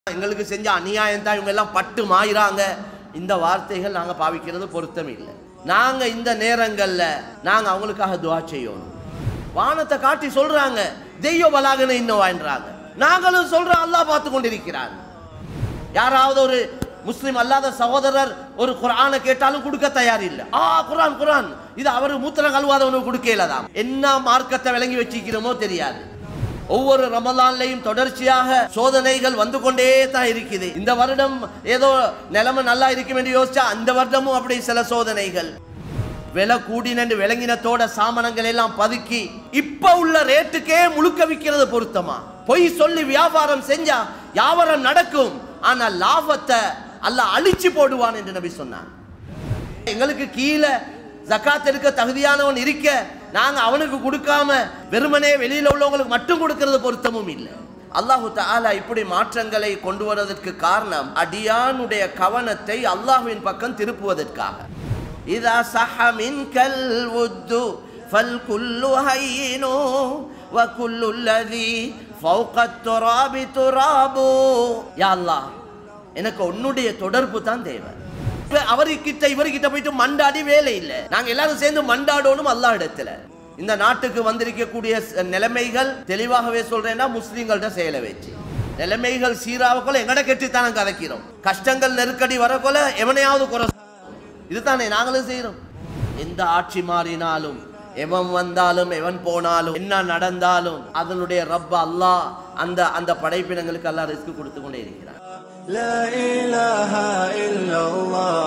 எங்களுக்கு செஞ்ச அநியாயம் தான் இவங்க எல்லாம் பட்டு மாயிறாங்க இந்த வார்த்தைகள் நாங்க பாவிக்கிறது பொருத்தம் இல்லை நாங்க இந்த நேரங்கள்ல நாங்க அவங்களுக்காக துவா செய்யணும் வானத்தை காட்டி சொல்றாங்க தெய்வ பலாகன இன்னும் வாழ்றாங்க நாங்களும் சொல்றோம் அல்லாஹ் பார்த்து கொண்டிருக்கிறான் யாராவது ஒரு முஸ்லிம் அல்லாத சகோதரர் ஒரு குர்ஆனை கேட்டாலும் கொடுக்க தயார் இல்ல ஆ குர்ஆன் குர்ஆன் இது அவர் மூத்திரம் கழுவாதவனுக்கு கொடுக்கலதான் என்ன மார்க்கத்தை விளங்கி வச்சிக்கிறோமோ தெரியாது ஒவ்வொரு ரமலான்லையும் தொடர்ச்சியாக சோதனைகள் வந்து கொண்டே தான் இருக்குது இந்த வருடம் ஏதோ நிலைமை நல்லா இருக்கும் என்று யோசிச்சா அந்த வருடமும் அப்படி சில சோதனைகள் விலை கூடினு விளங்கினத்தோட சாமானங்கள் எல்லாம் பதுக்கி இப்ப உள்ள ரேட்டுக்கே முழுக்க விற்கிறது பொருத்தமா பொய் சொல்லி வியாபாரம் செஞ்சா வியாபாரம் நடக்கும் ஆனா லாபத்தை அல்ல அழிச்சு போடுவான் என்று நபி சொன்னான் எங்களுக்கு கீழே ஜக்காத் எடுக்க தகுதியானவன் இருக்க நாங்க அவனுக்கு கொடுக்காம வெறுமனே வெளியில உள்ளவங்களுக்கு மட்டும் கொடுக்கிறது பொருத்தமும் இல்லை அல்லாஹு தஆலா இப்படி மாற்றங்களை கொண்டு வருவதற்கு காரணம் அடியானுடைய கவனத்தை அல்லாஹ்வின் பக்கம் திருப்புவதற்காக இதா சஹ மின்கல் உத்து ஃபல் குல்லு ஹையினு வ குல்லு அல்லதி ஃபௌக துராபி துராபு யா அல்லாஹ் எனக்கு உன்னுடைய தொடர்பு தான் தேவை இப்ப அவர்கிட்ட இவர்கிட்ட போயிட்டு மண்டாடி வேலை இல்லை நாங்க எல்லாரும் சேர்ந்து மண்டாடணும் அல்லாஹ் இடத்துல இந்த நாட்டுக்கு வந்திருக்கக்கூடிய ச- நிலைமைகள் தெளிவாகவே சொல்றேன்னா முஸ்லீம்கள்ட்ட செயலை வச்சு நிலைமைகள் சீராவக்குள்ள எங்கட கெட்டித்தானம் கதைக்கிறோம் கஷ்டங்கள் நெருக்கடி வரக்குள்ள எவனையாவது குறை இதுதானே நாங்களும் செய்யறோம் எந்த ஆட்சி மாறினாலும் எவன் வந்தாலும் எவன் போனாலும் என்ன நடந்தாலும் அதனுடைய ரப்ப அல்லாஹ் அந்த அந்த படைப்பினங்களுக்கு எல்லாம் ரிஸ்க் கொடுத்து கொண்டே இருக்கிறான் لا إله إلا الله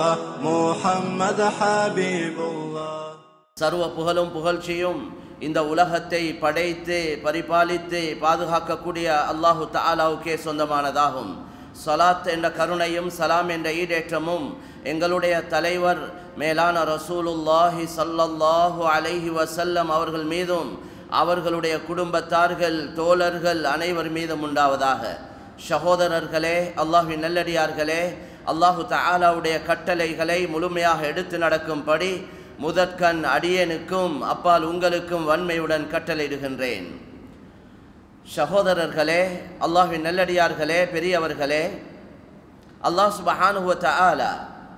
محمد حبيب الله சர்வ புகழும் புகழ்ச்சியும் இந்த உலகத்தை படைத்து பரிபாலித்து பாதுகாக்கக்கூடிய அல்லாஹு தஆலாவுக்கே சொந்தமானதாகும் சலாத் என்ற கருணையும் சலாம் என்ற ஈடேற்றமும் எங்களுடைய தலைவர் மேலான ரசூலுல்லாஹி ஸல்லல்லாஹு அலைஹி வஸல்லம் அவர்கள் மீதும் அவர்களுடைய குடும்பத்தார்கள் தோழர்கள் அனைவர் மீதும் உண்டாவதாக சகோதரர்களே அல்லாஹ்வின் நல்லடியார்களே அல்லாஹு தஆலாவுடைய கட்டளைகளை முழுமையாக எடுத்து நடக்கும்படி முதற்கண் அடியேனுக்கும் அப்பால் உங்களுக்கும் வன்மையுடன் கட்டளையிடுகின்றேன் சகோதரர்களே அல்லாஹ்வின் நல்லடியார்களே பெரியவர்களே அல்லாஹ் சுபஹானுஹு வ தஆலா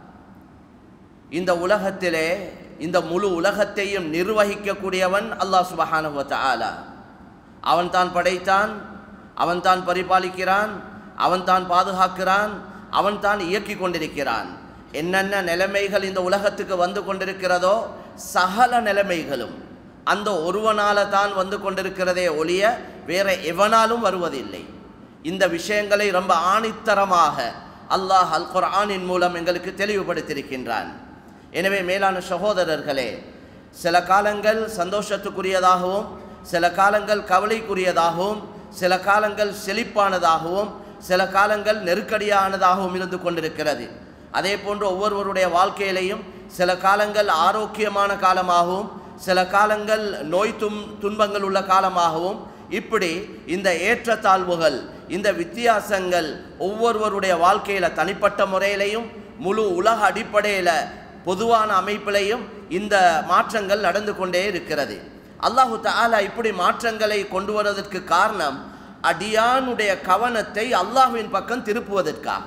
இந்த உலகத்திலே இந்த முழு உலகத்தையும் நிர்வகிக்கக்கூடியவன் அல்லாஹ் சுபஹானுஹு வ தஆலா அவன் தான் படைத்தான் அவன் தான் பரிபாலிக்கிறான் அவன் தான் பாதுகாக்கிறான் அவன் தான் இயக்கி கொண்டிருக்கிறான் என்னென்ன நிலைமைகள் இந்த உலகத்துக்கு வந்து கொண்டிருக்கிறதோ சகல நிலைமைகளும் அந்த ஒருவனால தான் வந்து கொண்டிருக்கிறதே ஒழிய வேற எவனாலும் வருவதில்லை இந்த விஷயங்களை ரொம்ப ஆணித்தரமாக அல்லாஹ் அல் குர்ஆனின் மூலம் எங்களுக்கு தெளிவுபடுத்தியிருக்கின்றான் எனவே மேலான சகோதரர்களே சில காலங்கள் சந்தோஷத்துக்குரியதாகவும் சில காலங்கள் கவலைக்குரியதாகவும் சில காலங்கள் செழிப்பானதாகவும் சில காலங்கள் நெருக்கடியானதாகவும் இருந்து கொண்டிருக்கிறது அதே போன்று ஒவ்வொருவருடைய வாழ்க்கையிலையும் சில காலங்கள் ஆரோக்கியமான காலமாகவும் சில காலங்கள் நோய் தும் துன்பங்கள் உள்ள காலமாகவும் இப்படி இந்த ஏற்றத்தாழ்வுகள் இந்த வித்தியாசங்கள் ஒவ்வொருவருடைய வாழ்க்கையில் தனிப்பட்ட முறையிலையும் முழு உலக அடிப்படையில் பொதுவான அமைப்பிலையும் இந்த மாற்றங்கள் நடந்து கொண்டே இருக்கிறது அல்லாஹு தஆலா இப்படி மாற்றங்களை கொண்டு வருவதற்கு காரணம் அடியானுடைய கவனத்தை அல்லாஹ்வின் பக்கம் திருப்புவதற்காக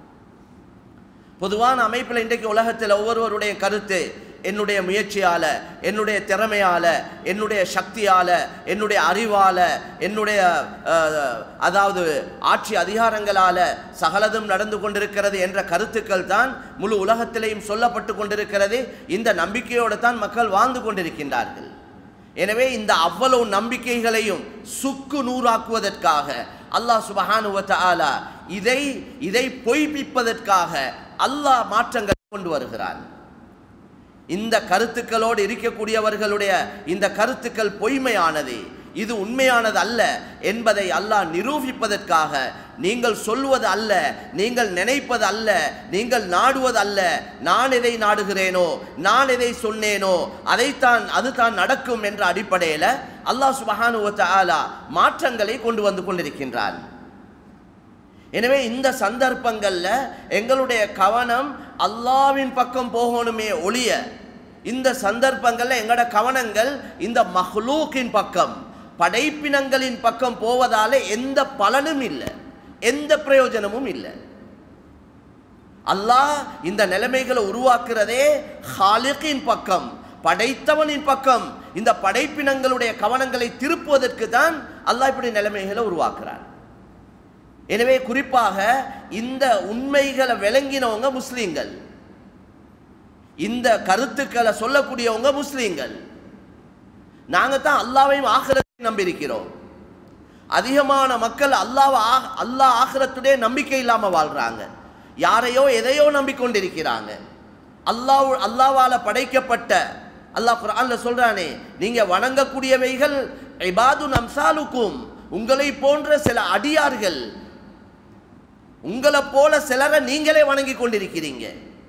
பொதுவான அமைப்பில் இன்றைக்கு உலகத்தில் ஒவ்வொருவருடைய கருத்து என்னுடைய முயற்சியால என்னுடைய திறமையால என்னுடைய சக்தியால என்னுடைய அறிவால என்னுடைய அஹ், அதாவது ஆட்சி அதிகாரங்களால சகலதும் நடந்து கொண்டிருக்கிறது என்ற கருத்துக்கள் தான் முழு உலகத்திலேயும் சொல்லப்பட்டு கொண்டிருக்கிறது இந்த நம்பிக்கையோடு தான் மக்கள் வாழ்ந்து கொண்டிருக்கின்றார்கள் எனவே இந்த அவ்வளவு நம்பிக்கைகளையும் சுக்கு நூறாக்குவதற்காக அல்லாஹ் சுபஹானு வ தஆலா இதை இதை பொய்ப்பிப்பதற்காக அல்லாஹ் மாற்றங்களை கொண்டு வருகிறான் இந்த கருத்துக்களோடு இருக்கக்கூடியவர்களுடைய இந்த கருத்துக்கள் பொய்மையானது இது உண்மையானது அல்ல என்பதை அல்லாஹ் நிரூபிப்பதற்காக நீங்கள் சொல்வது அல்ல நீங்கள் நினைப்பது அல்ல நீங்கள் நாடுவது அல்ல நான் எதை நாடுகிறேனோ நான் எதை சொன்னேனோ அதைத்தான் அதுதான் நடக்கும் என்ற அடிப்படையில் அல்லாஹ் சுபஹானு வ தஆலா மாற்றங்களை கொண்டு வந்து கொண்டிருக்கின்றான் எனவே இந்த சந்தர்ப்பங்கள்ல எங்களுடைய கவனம் அல்லாவின் பக்கம் போகணுமே ஒழிய இந்த சந்தர்ப்பங்கள்ல எங்களோட கவனங்கள் இந்த மஹ்லூக்கின் பக்கம் படைப்பினங்களின் பக்கம் போவதால எந்த பலனும் இல்லை எந்த பிரயோஜனமும் இல்லை அல்லாஹ் இந்த நிலைமைகளை உருவாக்குறதே ஹாலிகின் பக்கம் படைத்தவனின் பக்கம் இந்த படைப்பினங்களுடைய கவனங்களை திருப்புவதற்கு தான் அல்லாஹ் இப்படி நிலைமைகளை உருவாக்குறான் எனவே குறிப்பாக இந்த உண்மைகளை விளங்கினவங்க முஸ்லீம்கள் இந்த கருத்துக்களை சொல்லக்கூடியவங்க முஸ்லீம்கள் நாங்க தான் அல்லாவையும் ஆகிரத்தையும் நம்பியிருக்கிறோம் அதிகமான மக்கள் அல்லாஹ் அல்லாஹ் ஆகிரத்துடைய நம்பிக்கை இல்லாம வாழ்றாங்க யாரையோ எதையோ நம்பிக்கொண்டிருக்கிறாங்க அல்லாஹ் அல்லாவால படைக்கப்பட்ட அல்லாஹ் குர்ஆன்ல சொல்றானே நீங்க வணங்கக்கூடியவைகள் இபாதுன் அம்சாலுக்கும் உங்களை போன்ற சில அடியார்கள் உங்களை போல சிலரை நீங்களே வணங்கி கொண்டிருக்கிறீங்க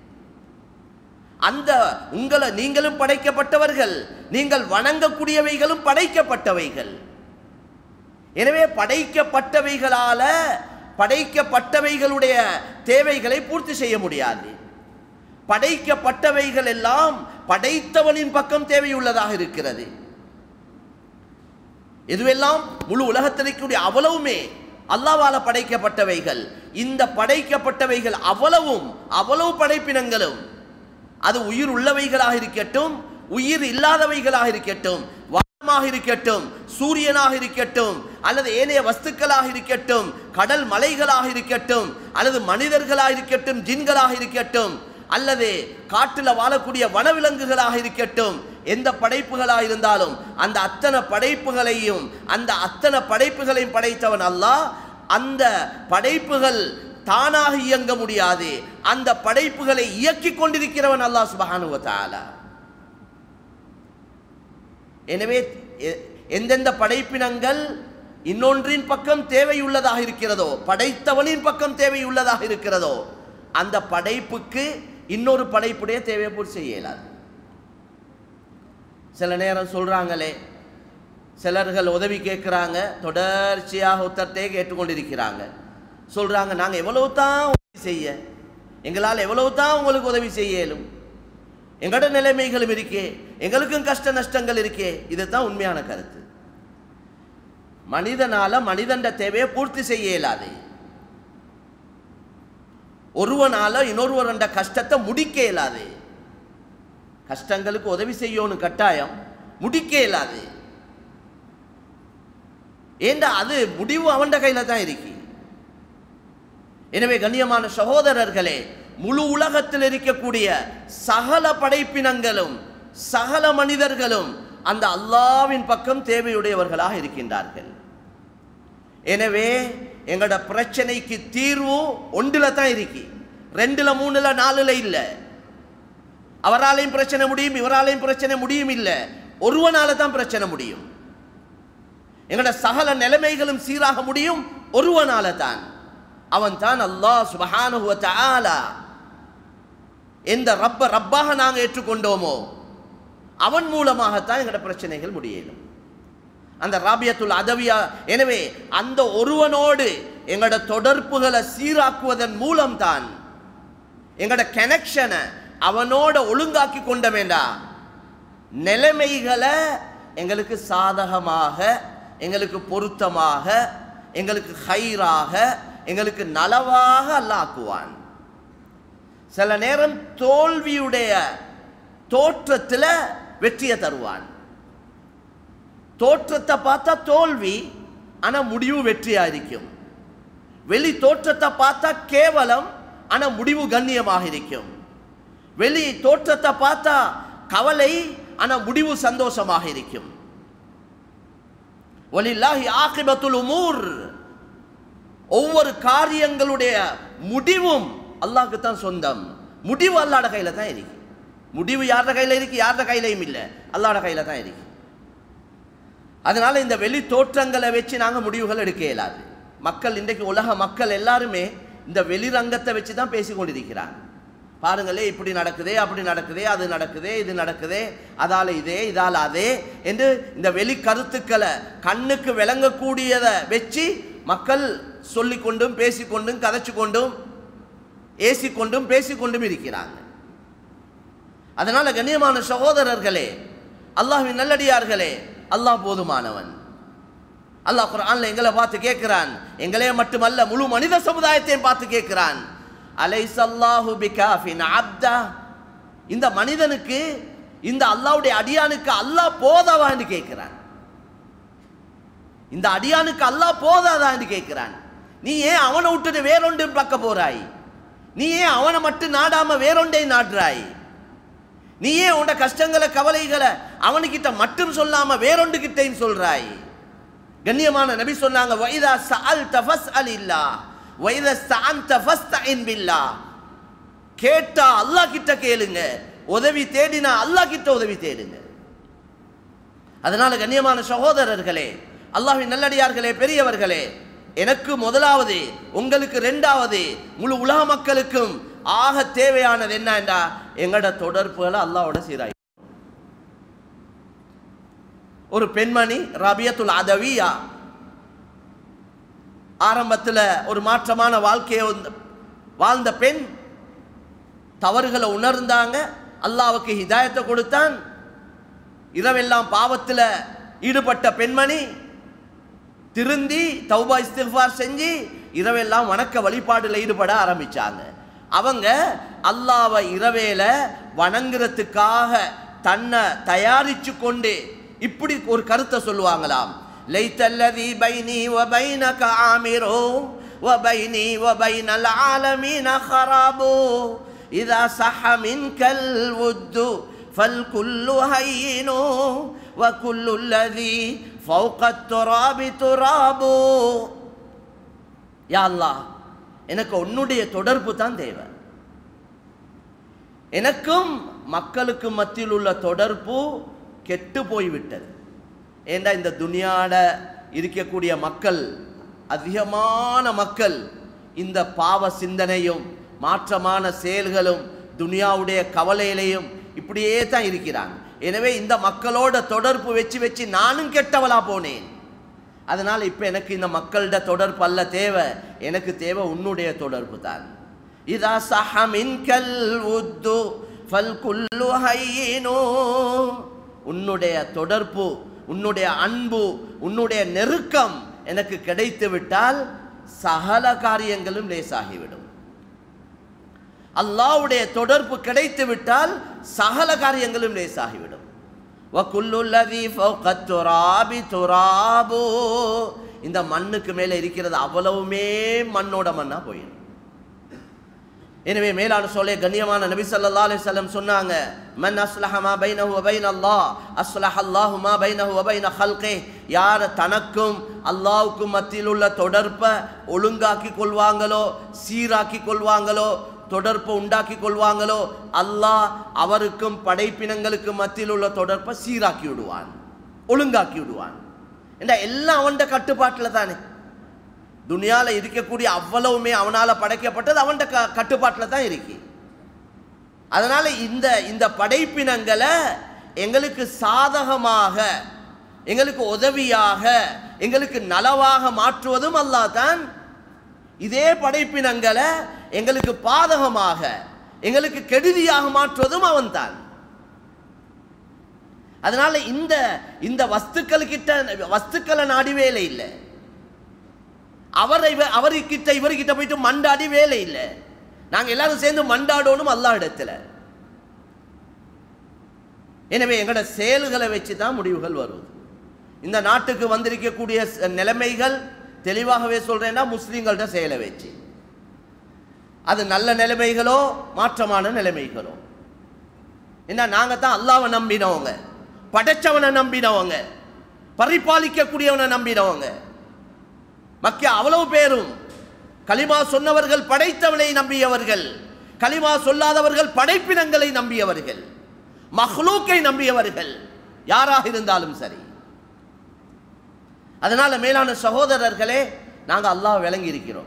அந்த உங்களை நீங்களும் படைக்கப்பட்டவர்கள் நீங்கள் வணங்கக்கூடியவைகளும் படைக்கப்பட்டவைகள் எனவே படைக்கப்பட்டவைகளால படைக்கப்பட்டவைகளுடைய தேவைகளை பூர்த்தி செய்ய முடியாது படைக்கப்பட்டவைகள் எல்லாம் படைத்தவனின் பக்கம் தேவையுள்ளதாக இருக்கிறது இதுவெல்லாம் முழு உலகத்திற்குரிய அவ்வளவுமே அல்லாவால படைக்கப்பட்டவைகள் இந்த படைக்கப்பட்டவைகள் அவ்வளவும் அவ்வளவு படைப்பினங்களும் அது உயிர் உள்ளவைகளாக இருக்கட்டும் உயிர் இல்லாதவைகளாக இருக்கட்டும் வானமாக இருக்கட்டும் சூரியனாக இருக்கட்டும் அல்லது ஏனைய வஸ்துக்களாக இருக்கட்டும் கடல் மலைகளாக இருக்கட்டும் அல்லது மனிதர்களாக இருக்கட்டும் ஜின்களாக இருக்கட்டும் அல்லது காட்டில் வாழக்கூடிய வனவிலங்குகளாக இருக்கட்டும் எந்த படைப்புகளாக இருந்தாலும் அந்த அத்தனை படைப்புகளையும் அந்த அத்தனை படைப்புகளையும் படைத்தவன் அல்லாஹ் அந்த படைப்புகள் தானாக இயங்க முடியாது அந்த படைப்புகளை இயக்கிக் கொண்டிருக்கிறவன் அல்லாஹ் சுபஹானுவ தஆலா எனவே எ- எந்தெந்த படைப்பினங்கள் இன்னொன்றின் பக்கம் தேவையுள்ளதாக இருக்கிறதோ படைத்தவனின் பக்கம் தேவையுள்ளதாக இருக்கிறதோ அந்த படைப்புக்கு இன்னொரு படைப்புடைய தேவையை பூர்த்தி செய்ய இயலாது சில நேரம் சொல்றாங்களே சிலர்கள் உதவி கேட்குறாங்க தொடர்ச்சியாக ஒருத்தர்ட்டே கேட்டுக்கொண்டிருக்கிறாங்க சொல்றாங்க நாங்க எவ்வளவு தான் உதவி செய்ய எங்களால் எவ்வளவு தான் உங்களுக்கு உதவி செய்ய இயலும் எங்களோட நிலைமைகளும் இருக்கே எங்களுக்கும் கஷ்ட நஷ்டங்கள் இருக்கே இதுதான் உண்மையான கருத்து மனிதனால மனிதண்ட தேவையை பூர்த்தி செய்ய இயலாது ஒருவனால இன்னொருவரண்ட கஷ்டத்தை முடிக்க இயலாது கஷ்டங்களுக்கு உதவி செய்யணும் கட்டாயம் முடிக்க இயலாது ஏண்டா அது முடிவு அவன்ட கையில தான் இருக்கு எனவே கண்ணியமான சகோதரர்களே முழு உலகத்தில் இருக்கக்கூடிய சகல படைப்பினங்களும் சகல மனிதர்களும் அந்த அல்லாவின் பக்கம் தேவையுடையவர்களாக இருக்கின்றார்கள் எனவே எங்களோட பிரச்சனைக்கு தீர்வு ஒன்றுல தான் இருக்கு ரெண்டுல மூணுல நாலுல இல்லை அவராலையும் பிரச்சனை முடியும் இவராலையும் பிரச்சனை முடியும் இல்லை ஒருவனால தான் பிரச்சனை முடியும் எங்களோட சகல நிலைமைகளும் சீராக முடியும் ஒருவனால தான் அவன் தான் அல்லாஹ் சுபஹானஹு வ தஆலா எந்த ரப்ப ரப்பாக நாங்க ஏற்றுக்கொண்டோமோ அவன் மூலமாகத்தான் எங்களோட பிரச்சனைகள் முடியலும் அந்த ராபியத்துல் அதவியா எனவே அந்த ஒருவனோடு எங்களோட தொடர்புகளை சீராக்குவதன் மூலம்தான் எங்களோட கனெக்ஷனை அவனோட ஒழுங்காக்கி கொண்ட வேண்டாம் நிலைமைகளை எங்களுக்கு சாதகமாக எங்களுக்கு பொருத்தமாக எங்களுக்கு ஹைராக எங்களுக்கு நலவாக அல்லாஹ் ஆக்குவான் சில நேரம் தோல்வியுடைய தோற்றத்தில் வெற்றியை தருவான் தோற்றத்தை பார்த்தா தோல்வி ஆனா முடிவு வெற்றியா இருக்கும் வெளி தோற்றத்தை பார்த்தா கேவலம் ஆனா முடிவு கண்ணியமாக இருக்கும் வெளி தோற்றத்தை பார்த்தா கவலை ஆனா முடிவு சந்தோஷமாக இருக்கும் வலில்லாஹி ஆகிபத்துல் உமூர் ஒவ்வொரு காரியங்களுடைய முடிவும் அல்லாஹ்க்கு தான் சொந்தம் முடிவு அல்லாட கையில தான் இருக்கு முடிவு யாரோட கையில இருக்கு யாரோட கையிலையும் இல்லை அல்லாட கையில தான் இருக்கு அதனால இந்த வெளி தோற்றங்களை வச்சு நாங்க முடிவுகள் எடுக்க இயலாது மக்கள் இன்றைக்கு உலக மக்கள் எல்லாருமே இந்த வெளிரங்கத்தை வச்சு தான் பேசி கொண்டிருக்கிறாங்க பாருங்களே இப்படி நடக்குதே அப்படி நடக்குதே அது நடக்குதே இது நடக்குதே அதால இதே இதால அதே என்று இந்த வெளி கருத்துக்களை கண்ணுக்கு விளங்கக்கூடியதை வச்சு மக்கள் சொல்லிக்கொண்டும் பேசிக்கொண்டும் கதைச்சு கொண்டும் ஏசிக்கொண்டும் பேசிக்கொண்டும் இருக்கிறாங்க அதனால கண்ணியமான சகோதரர்களே அல்லாஹ்வின் நல்லடியார்களே அல்லாஹ் போதுமானவன் அல்லாஹ் குர்ஆன்ல எங்களை பார்த்து கேட்கிறான் எங்களே மட்டுமல்ல முழு மனித சமுதாயத்தையும் பார்த்து கேட்கிறான் அலைசல்லாஹு பிகாஃபின் அப்தா இந்த மனிதனுக்கு இந்த அல்லாஹ்வுடைய அடியானுக்கு அல்லாஹ் போதாவான்னு கேட்கிறான் இந்த அடியானுக்கு அல்லாஹ் போதாதான்னு கேட்கிறான் நீ ஏன் அவனை விட்டுட்டு வேறொன்று பார்க்க போறாய் நீ ஏன் அவனை மட்டும் நாடாம வேறொன்றை நாடுறாய் நீ ஏன் உன்ட கஷ்டங்களை கவலைகளை அவனுக்கிட்ட மட்டும் சொல்லாம வேறொண்டு கிட்டையும் சொல்றாய் கண்ணியமான நபி சொன்னாங்க வைதா சஅல் தஃபஸ் அலில்லா வைதா ஸ்தான் தஃபஸ்தஇன் பில்லா கேட்டா அல்லாஹ் கிட்ட கேளுங்க உதவி தேடினா அல்லாஹ் கிட்ட உதவி தேடுங்க அதனால கண்ணியமான சகோதரர்களே அல்லாஹ்வின் நல்லடியார்களே பெரியவர்களே எனக்கு முதலாவது உங்களுக்கு ரெண்டாவது முழு உலக மக்களுக்கும் ஆக தேவையானது என்னண்டா எங்களோட தொடர்புகளை அல்லாஹ்வோட சீராய் ஒரு பெண்மணி ரபியத்துல் அதவியா ஆரம்பத்தில் ஒரு மாற்றமான வாழ்க்கையை வந்து- வாழ்ந்த பெண் தவறுகளை உணர்ந்தாங்க அல்லாஹ்வுக்கு ஹிதாயத்தை கொடுத்தான் இரவெல்லாம் பாவத்தில் ஈடுபட்ட பெண்மணி திருந்தி தௌபா இஸ்திஃபார் செஞ்சு இரவெல்லாம் வணக்க வழிபாடுல ஈடுபட ஆரம்பிச்சாங்க அவங்க அல்லாவை இரவேல வணங்குறதுக்காக தன்னை தயாரிச்சு கொண்டு இப்படி ஒரு கருத்தை சொல்லுவாங்களாம் லைத்தல்லதி பைனி வபைனக ஆமிரோ وبيني وبين العالمين خراب إذا صح منك الود فالكل هين وكل الذي فوق التراب تراب யா அல்லாஹ் எனக்கு உன்னுடைய தொடர்பு தான் தேவை எனக்கும் மக்களுக்கும் மத்தியில் உள்ள தொடர்பு கெட்டு போய்விட்டது ஏண்டா இந்த துனியாட இருக்கக்கூடிய மக்கள் அதிகமான மக்கள் இந்த பாவ சிந்தனையும் மாற்றமான செயல்களும் துனியாவுடைய கவலையிலையும் இப்படியே தான் இருக்கிறாங்க எனவே இந்த மக்களோட தொடர்பு வச்சு வச்சு நானும் கெட்டவளா போனேன் அதனால இப்போ எனக்கு இந்த மக்கள்கிட்ட தொடர்பு அல்ல தேவை எனக்கு தேவை உன்னுடைய தொடர்பு தான் இதா சஹமின் கல் உத்து ஃபல் குல்லு ஹையினோ உன்னுடைய தொடர்பு உன்னுடைய அன்பு உன்னுடைய நெருக்கம் எனக்கு கிடைத்து விட்டால் சகல காரியங்களும் லேசாகிவிடும் அல்லாஹ்வுடைய தொடர்பு கிடைத்து விட்டால் சகல காரியங்களும் லேசாகிவிடும் وَكُلُّ الَّذِي فَوْقَ التُّرَابِ تُرَابُ இந்த மண்ணுக்கு மேலே இருக்கிறது அவ்வளவுமே மண்ணோட மண்ணா போயிடும் எனவே மேலான சொல்லே கண்ணியமான நபி ஸல்லல்லாஹு அலைஹி வஸல்லம் சொன்னாங்க மன் அஸ்லஹ மா பைனஹு வ பைன அல்லாஹ் அஸ்லஹ அல்லாஹு மா பைனஹு வ பைன ஹல்கி யார் தனக்கும் அல்லாஹ்வுக்கும் மத்தியில் உள்ள தொடர்பை ஒழுங்காக்கி கொள்வாங்களோ சீராக்கி கொள்வாங்களோ தொடர்பை உண்டாக்கி கொள்வாங்களோ அல்லாஹ் அவருக்கும் படைப்பினங்களுக்கும் மத்தியில் உள்ள தொடர்பை சீராக்கி விடுவான் ஒழுங்காக்கி விடுவான் ஏண்டா எல்லாம் அவன்ட கட்டுப்பாட்டில் தானே துனியால இருக்கக்கூடிய அவ்வளவுமே அவனால படைக்கப்பட்டது அவன்ட க கட்டுப்பாட்டில் தான் இருக்கு அதனால இந்த இந்த படைப்பினங்களை எங்களுக்கு சாதகமாக எங்களுக்கு உதவியாக எங்களுக்கு நலவாக மாற்றுவதும் அல்லாஹ் தான் இதே படைப்பினங்களை எங்களுக்கு பாதகமாக எங்களுக்கு கெடுதியாக மாற்றுவதும் அவன்தான் அதனால இந்த இந்த வஸ்துக்கள் கிட்ட வஸ்துக்களை நாடி வேலை இல்லை அவரை இவ- அவர்கிட்ட இவர்கிட்ட போயிட்டு மண்டாடி வேலை இல்லை நாங்க எல்லாரும் சேர்ந்து மண்டாடணும் அல்லாஹ் இடத்துல எனவே எங்களோட செயல்களை வச்சு தான் முடிவுகள் வருவது இந்த நாட்டுக்கு வந்திருக்கக்கூடிய ச- நிலைமைகள் தெளிவாகவே சொல்றேன்னா முஸ்லீம்கள்ட்ட செயலை வச்சு அது நல்ல நிலைமைகளோ மாற்றமான நிலைமைகளோ என்ன நாங்க தான் அல்லாவை நம்பினவங்க படைச்சவனை நம்பினவங்க பரிபாலிக்கக்கூடியவனை நம்பினவங்க மக்கிய அவ்வளவு பேரும் கலிமா சொன்னவர்கள் படைத்தவனை நம்பியவர்கள் கலிமா சொல்லாதவர்கள் படைப்பினங்களை நம்பியவர்கள் மஹ்லூக்கை நம்பியவர்கள் யாராக இருந்தாலும் சரி அதனால மேலான சகோதரர்களே நாங்க அல்லாஹ் விளங்கி இருக்கிறோம்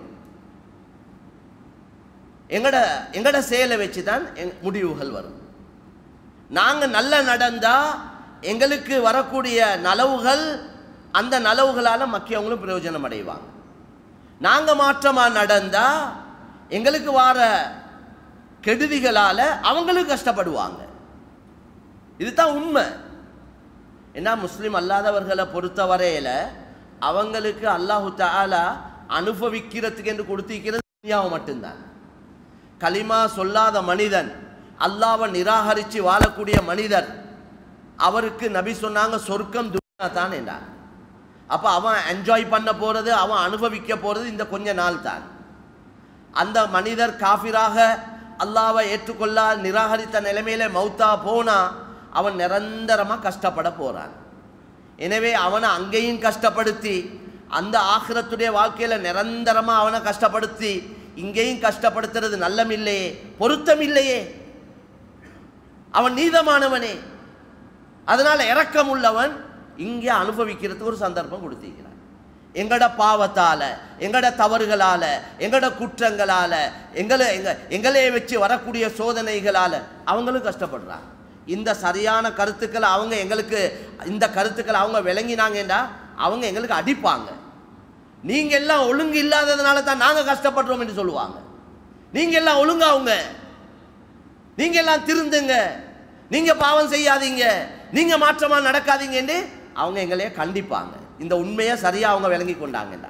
எங்கட எங்கட செயலை வச்சு தான் எங்க- முடிவுகள் வரும் நாங்க நல்ல நடந்தா எங்களுக்கு வரக்கூடிய நலவுகள் அந்த நலவுகளால மக்கியவங்களும் பிரயோஜனம் அடைவாங்க நாங்க மாற்றமா நடந்தா எங்களுக்கு வார கெடுதிகளால அவங்களும் கஷ்டப்படுவாங்க இதுதான் உண்மை ஏன்னா முஸ்லீம் அல்லாதவர்களை பொறுத்தவரையில அவங்களுக்கு அல்லாஹு தஆலா அனுபவிக்கிறதுக்கு என்று கொடுத்திருக்கிறது துனியாவை மட்டும்தான் கலிமா சொல்லாத மனிதன் அல்லாவை நிராகரித்து வாழக்கூடிய மனிதர் அவருக்கு நபி சொன்னாங்க சொர்க்கம் துனியா தான் என்றார் அப்போ அவன் என்ஜாய் பண்ண போகிறது அவன் அனுபவிக்க போகிறது இந்த கொஞ்ச நாள் தான் அந்த மனிதர் காஃபிராக அல்லாவை ஏற்றுக்கொள்ள நிராகரித்த நிலைமையில மௌத்தா போனா அவன் நிரந்தரமாக கஷ்டப்பட போறான் எனவே அவனை அங்கேயும் கஷ்டப்படுத்தி அந்த ஆகிரத்துடைய வாழ்க்கையில நிரந்தரமா அவனை கஷ்டப்படுத்தி இங்கேயும் கஷ்டப்படுத்துறது நல்லமில்லையே பொருத்தமில்லையே அவன் நீதமானவனே அதனால இரக்கம் உள்ளவன் இங்கே அனுபவிக்கிறதுக்கு ஒரு சந்தர்ப்பம் கொடுத்திருக்கிறான் எங்கட பாவத்தால எங்கட தவறுகளால எங்கட குற்றங்களால எங்களை எங்க எங்களே வச்சு வரக்கூடிய சோதனைகளால அவங்களும் கஷ்டப்படுறாங்க இந்த சரியான கருத்துக்களை அவங்க எங்களுக்கு இந்த கருத்துக்களை அவங்க விளங்கினாங்கடா அவங்க எங்களுக்கு அடிப்பாங்க நீங்க எல்லாம் ஒழுங்கு இல்லாததுனால தான் நாங்க கஷ்டப்படுறோம் என்று சொல்லுவாங்க நீங்க எல்லாம் ஒழுங்காவுங்க நீங்க எல்லாம் திருந்துங்க நீங்க பாவம் செய்யாதீங்க நீங்க மாற்றமா நடக்காதீங்க என்று அவங்க எங்களையே கண்டிப்பாங்க இந்த உண்மையை சரியா அவங்க விளங்கி கொண்டாங்கடா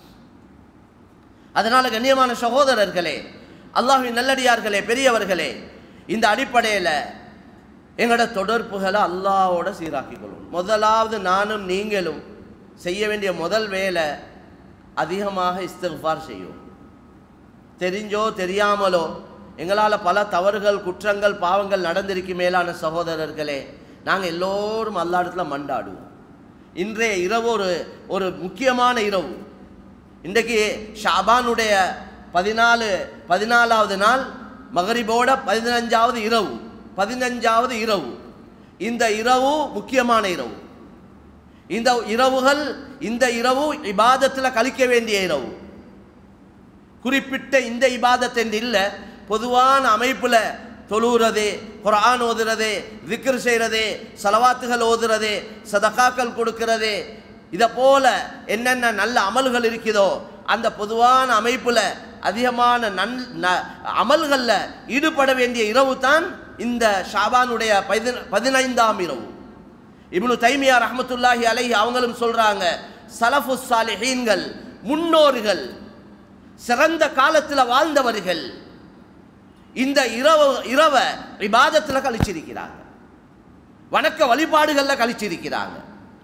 அதனால கண்ணியமான சகோதரர்களே அல்லாஹ்வின் நல்லடியார்களே பெரியவர்களே இந்த அடிப்படையில் எங்களோட தொடர்புகளை அல்லாஹ்வோட சீராக்கிக் கொள்ளும் முதலாவது நானும் நீங்களும் செய்ய வேண்டிய முதல் வேலை அதிகமாக இஸ்திஃபார் செய்யும் தெரிஞ்சோ தெரியாமலோ எங்களால் பல தவறுகள் குற்றங்கள் பாவங்கள் நடந்திருக்கு மேலான சகோதரர்களே நாங்கள் எல்லோரும் அல்லா இடத்துல மண்டாடுவோம் இன்றைய இரவு ஒரு ஒரு முக்கியமான இரவு இன்றைக்கு ஷாபானுடைய பதினாலு பதினாலாவது நாள் மகரிபோட பதினஞ்சாவது இரவு பதினஞ்சாவது இரவு இந்த இரவு முக்கியமான இரவு இந்த இரவுகள் இந்த இரவு இபாதத்தில் கழிக்க வேண்டிய இரவு குறிப்பிட்ட இந்த இபாதத் என்று இல்லை பொதுவான அமைப்பில் தொழுகிறது குரான் ஓதுறது விக்ர் செய்கிறது சலவாத்துகள் ஓதுறது சதகாக்கள் கொடுக்கிறது இதை போல என்னென்ன நல்ல அமல்கள் இருக்குதோ அந்த பொதுவான அமைப்பில் அதிகமான நன் ந- அமல்களில் ஈடுபட வேண்டிய இரவு தான் இந்த ஷாபானுடைய பதின பதினைந்தாம் இரவு இப்னு தைமியா ரஹ்மத்துல்லாஹி அலைஹி அவங்களும் சொல்றாங்க சலஃபு சாலிஹீன்கள் முன்னோர்கள் சிறந்த காலத்தில் வாழ்ந்தவர்கள் இந்த இரவு இரவை இபாதத்தில் கழிச்சிருக்கிறாங்க வணக்க வழிபாடுகளில் கழிச்சிருக்கிறாங்க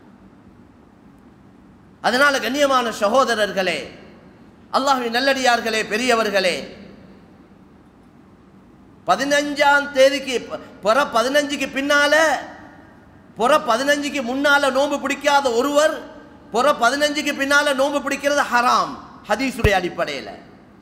அதனால கண்ணியமான சகோதரர்களே அல்லாஹ்வின் நல்லடியார்களே பெரியவர்களே பதினஞ்சாம் தேதிக்கு ப- புற பதினஞ்சுக்கு பின்னால புற பதினஞ்சுக்கு முன்னால நோன்பு பிடிக்காத ஒருவர் புற பதினஞ்சுக்கு பின்னால நோன்பு பிடிக்கிறது ஹராம் ஹதீஸுடைய அடிப்படையில்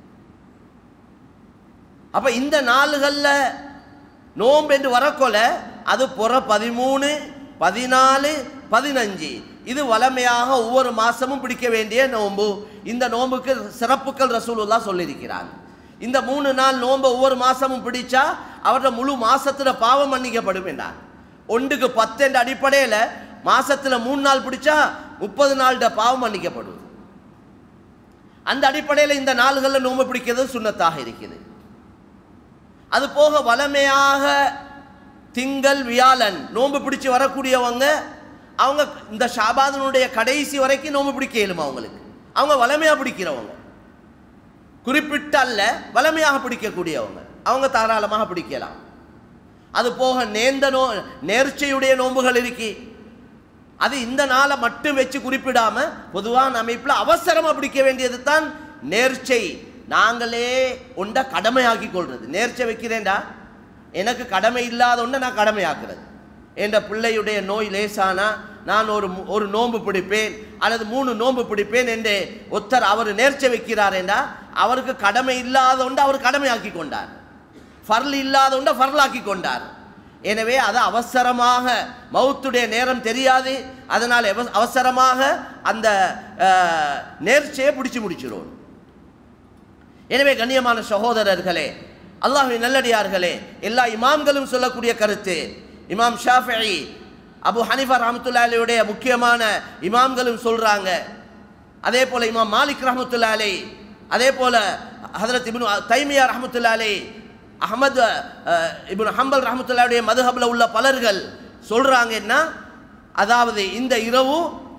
அப்ப இந்த நாளுகள்ல நோன்பு என்று வரக்கொல அது புற பதிமூணு பதினாலு பதினஞ்சு இது வளமையாக ஒவ்வொரு மாசமும் பிடிக்க வேண்டிய நோன்பு இந்த நோன்புக்கு சிறப்புகள் ரசூலுல்லா சொல்லியிருக்கிறாங்க இந்த மூணு நாள் நோன்பு ஒவ்வொரு மாசமும் பிடிச்சா அவரோட முழு மாசத்துல பாவம் மன்னிக்கப்படும் என்றார் ஒன்றுக்கு பத்து என்ற அடிப்படையில் மாசத்துல மூணு நாள் பிடிச்சா முப்பது நாள்ட பாவம் மன்னிக்கப்படும் அந்த அடிப்படையில் இந்த நாள்களில் நோன்பு பிடிக்கிறது சுண்ணத்தாக இருக்குது அது போக வளமையாக திங்கள் வியாழன் நோன்பு பிடிச்சு வரக்கூடியவங்க அவங்க இந்த ஷாபாதனுடைய கடைசி வரைக்கும் நோன்பு பிடிக்க இயலுமா அவங்களுக்கு அவங்க வளமையாக பிடிக்கிறவங்க குறிப்பிட்ட அல்ல வளமையாக பிடிக்கக்கூடியவங்க அவங்க தாராளமாக பிடிக்கலாம் அது போக நேர்ந்த நோ நேர்ச்சையுடைய நோன்புகள் இருக்கி அது இந்த நாளை மட்டும் வச்சு குறிப்பிடாம பொதுவான அமைப்பில் அவசரமாக பிடிக்க வேண்டியது தான் நேர்ச்சை நாங்களே ஒன்றை கடமையாக்கி கொள்றது நேர்ச்சை வைக்கிறேன்டா எனக்கு கடமை இல்லாத ஒன்றை நான் கடமையாக்குறது என்ற பிள்ளையுடைய நோய் லேசானா நான் ஒரு மு- ஒரு நோன்பு பிடிப்பேன் அல்லது மூணு நோன்பு பிடிப்பேன் என்று ஒருத்தர் அவர் நேர்ச்சை வைக்கிறார் என்றா அவருக்கு கடமை இல்லாத ஒன்று அவர் கடமையாக்கி கொண்டார் ஃபர்ல் இல்லாத ஒன்றை ஃபர்லாக்கி கொண்டார் எனவே அது அவசரமாக மௌத்துடைய நேரம் தெரியாது அதனால் எவ- அவசரமாக அந்த அஹ், நேர்ச்சையை பிடிச்சு முடிச்சிடும் எனவே கண்ணியமான சகோதரர்களே அல்லாஹ்வின் நல்லடியார்களே எல்லா இமாம்களும் சொல்லக்கூடிய கருத்து இமாம் ஷாஃபிஈ அபு ஹனிஃபா ரஹமத்துல்லா அலையுடைய முக்கியமான இமாம்களும் சொல்றாங்க அதே போல இமாம் மாலிக் ரஹமத்துல்லா அலை அதே போல ஹதரத் இப்னு தைமியா ரஹமத்துல்லா அலை அஹமது அஹ், இப்னு ஹம்பல் ரஹமத்துல்லாவுடைய மதுஹப்ல உள்ள பலர்கள் சொல்றாங்க என்ன அதாவது இந்த இரவு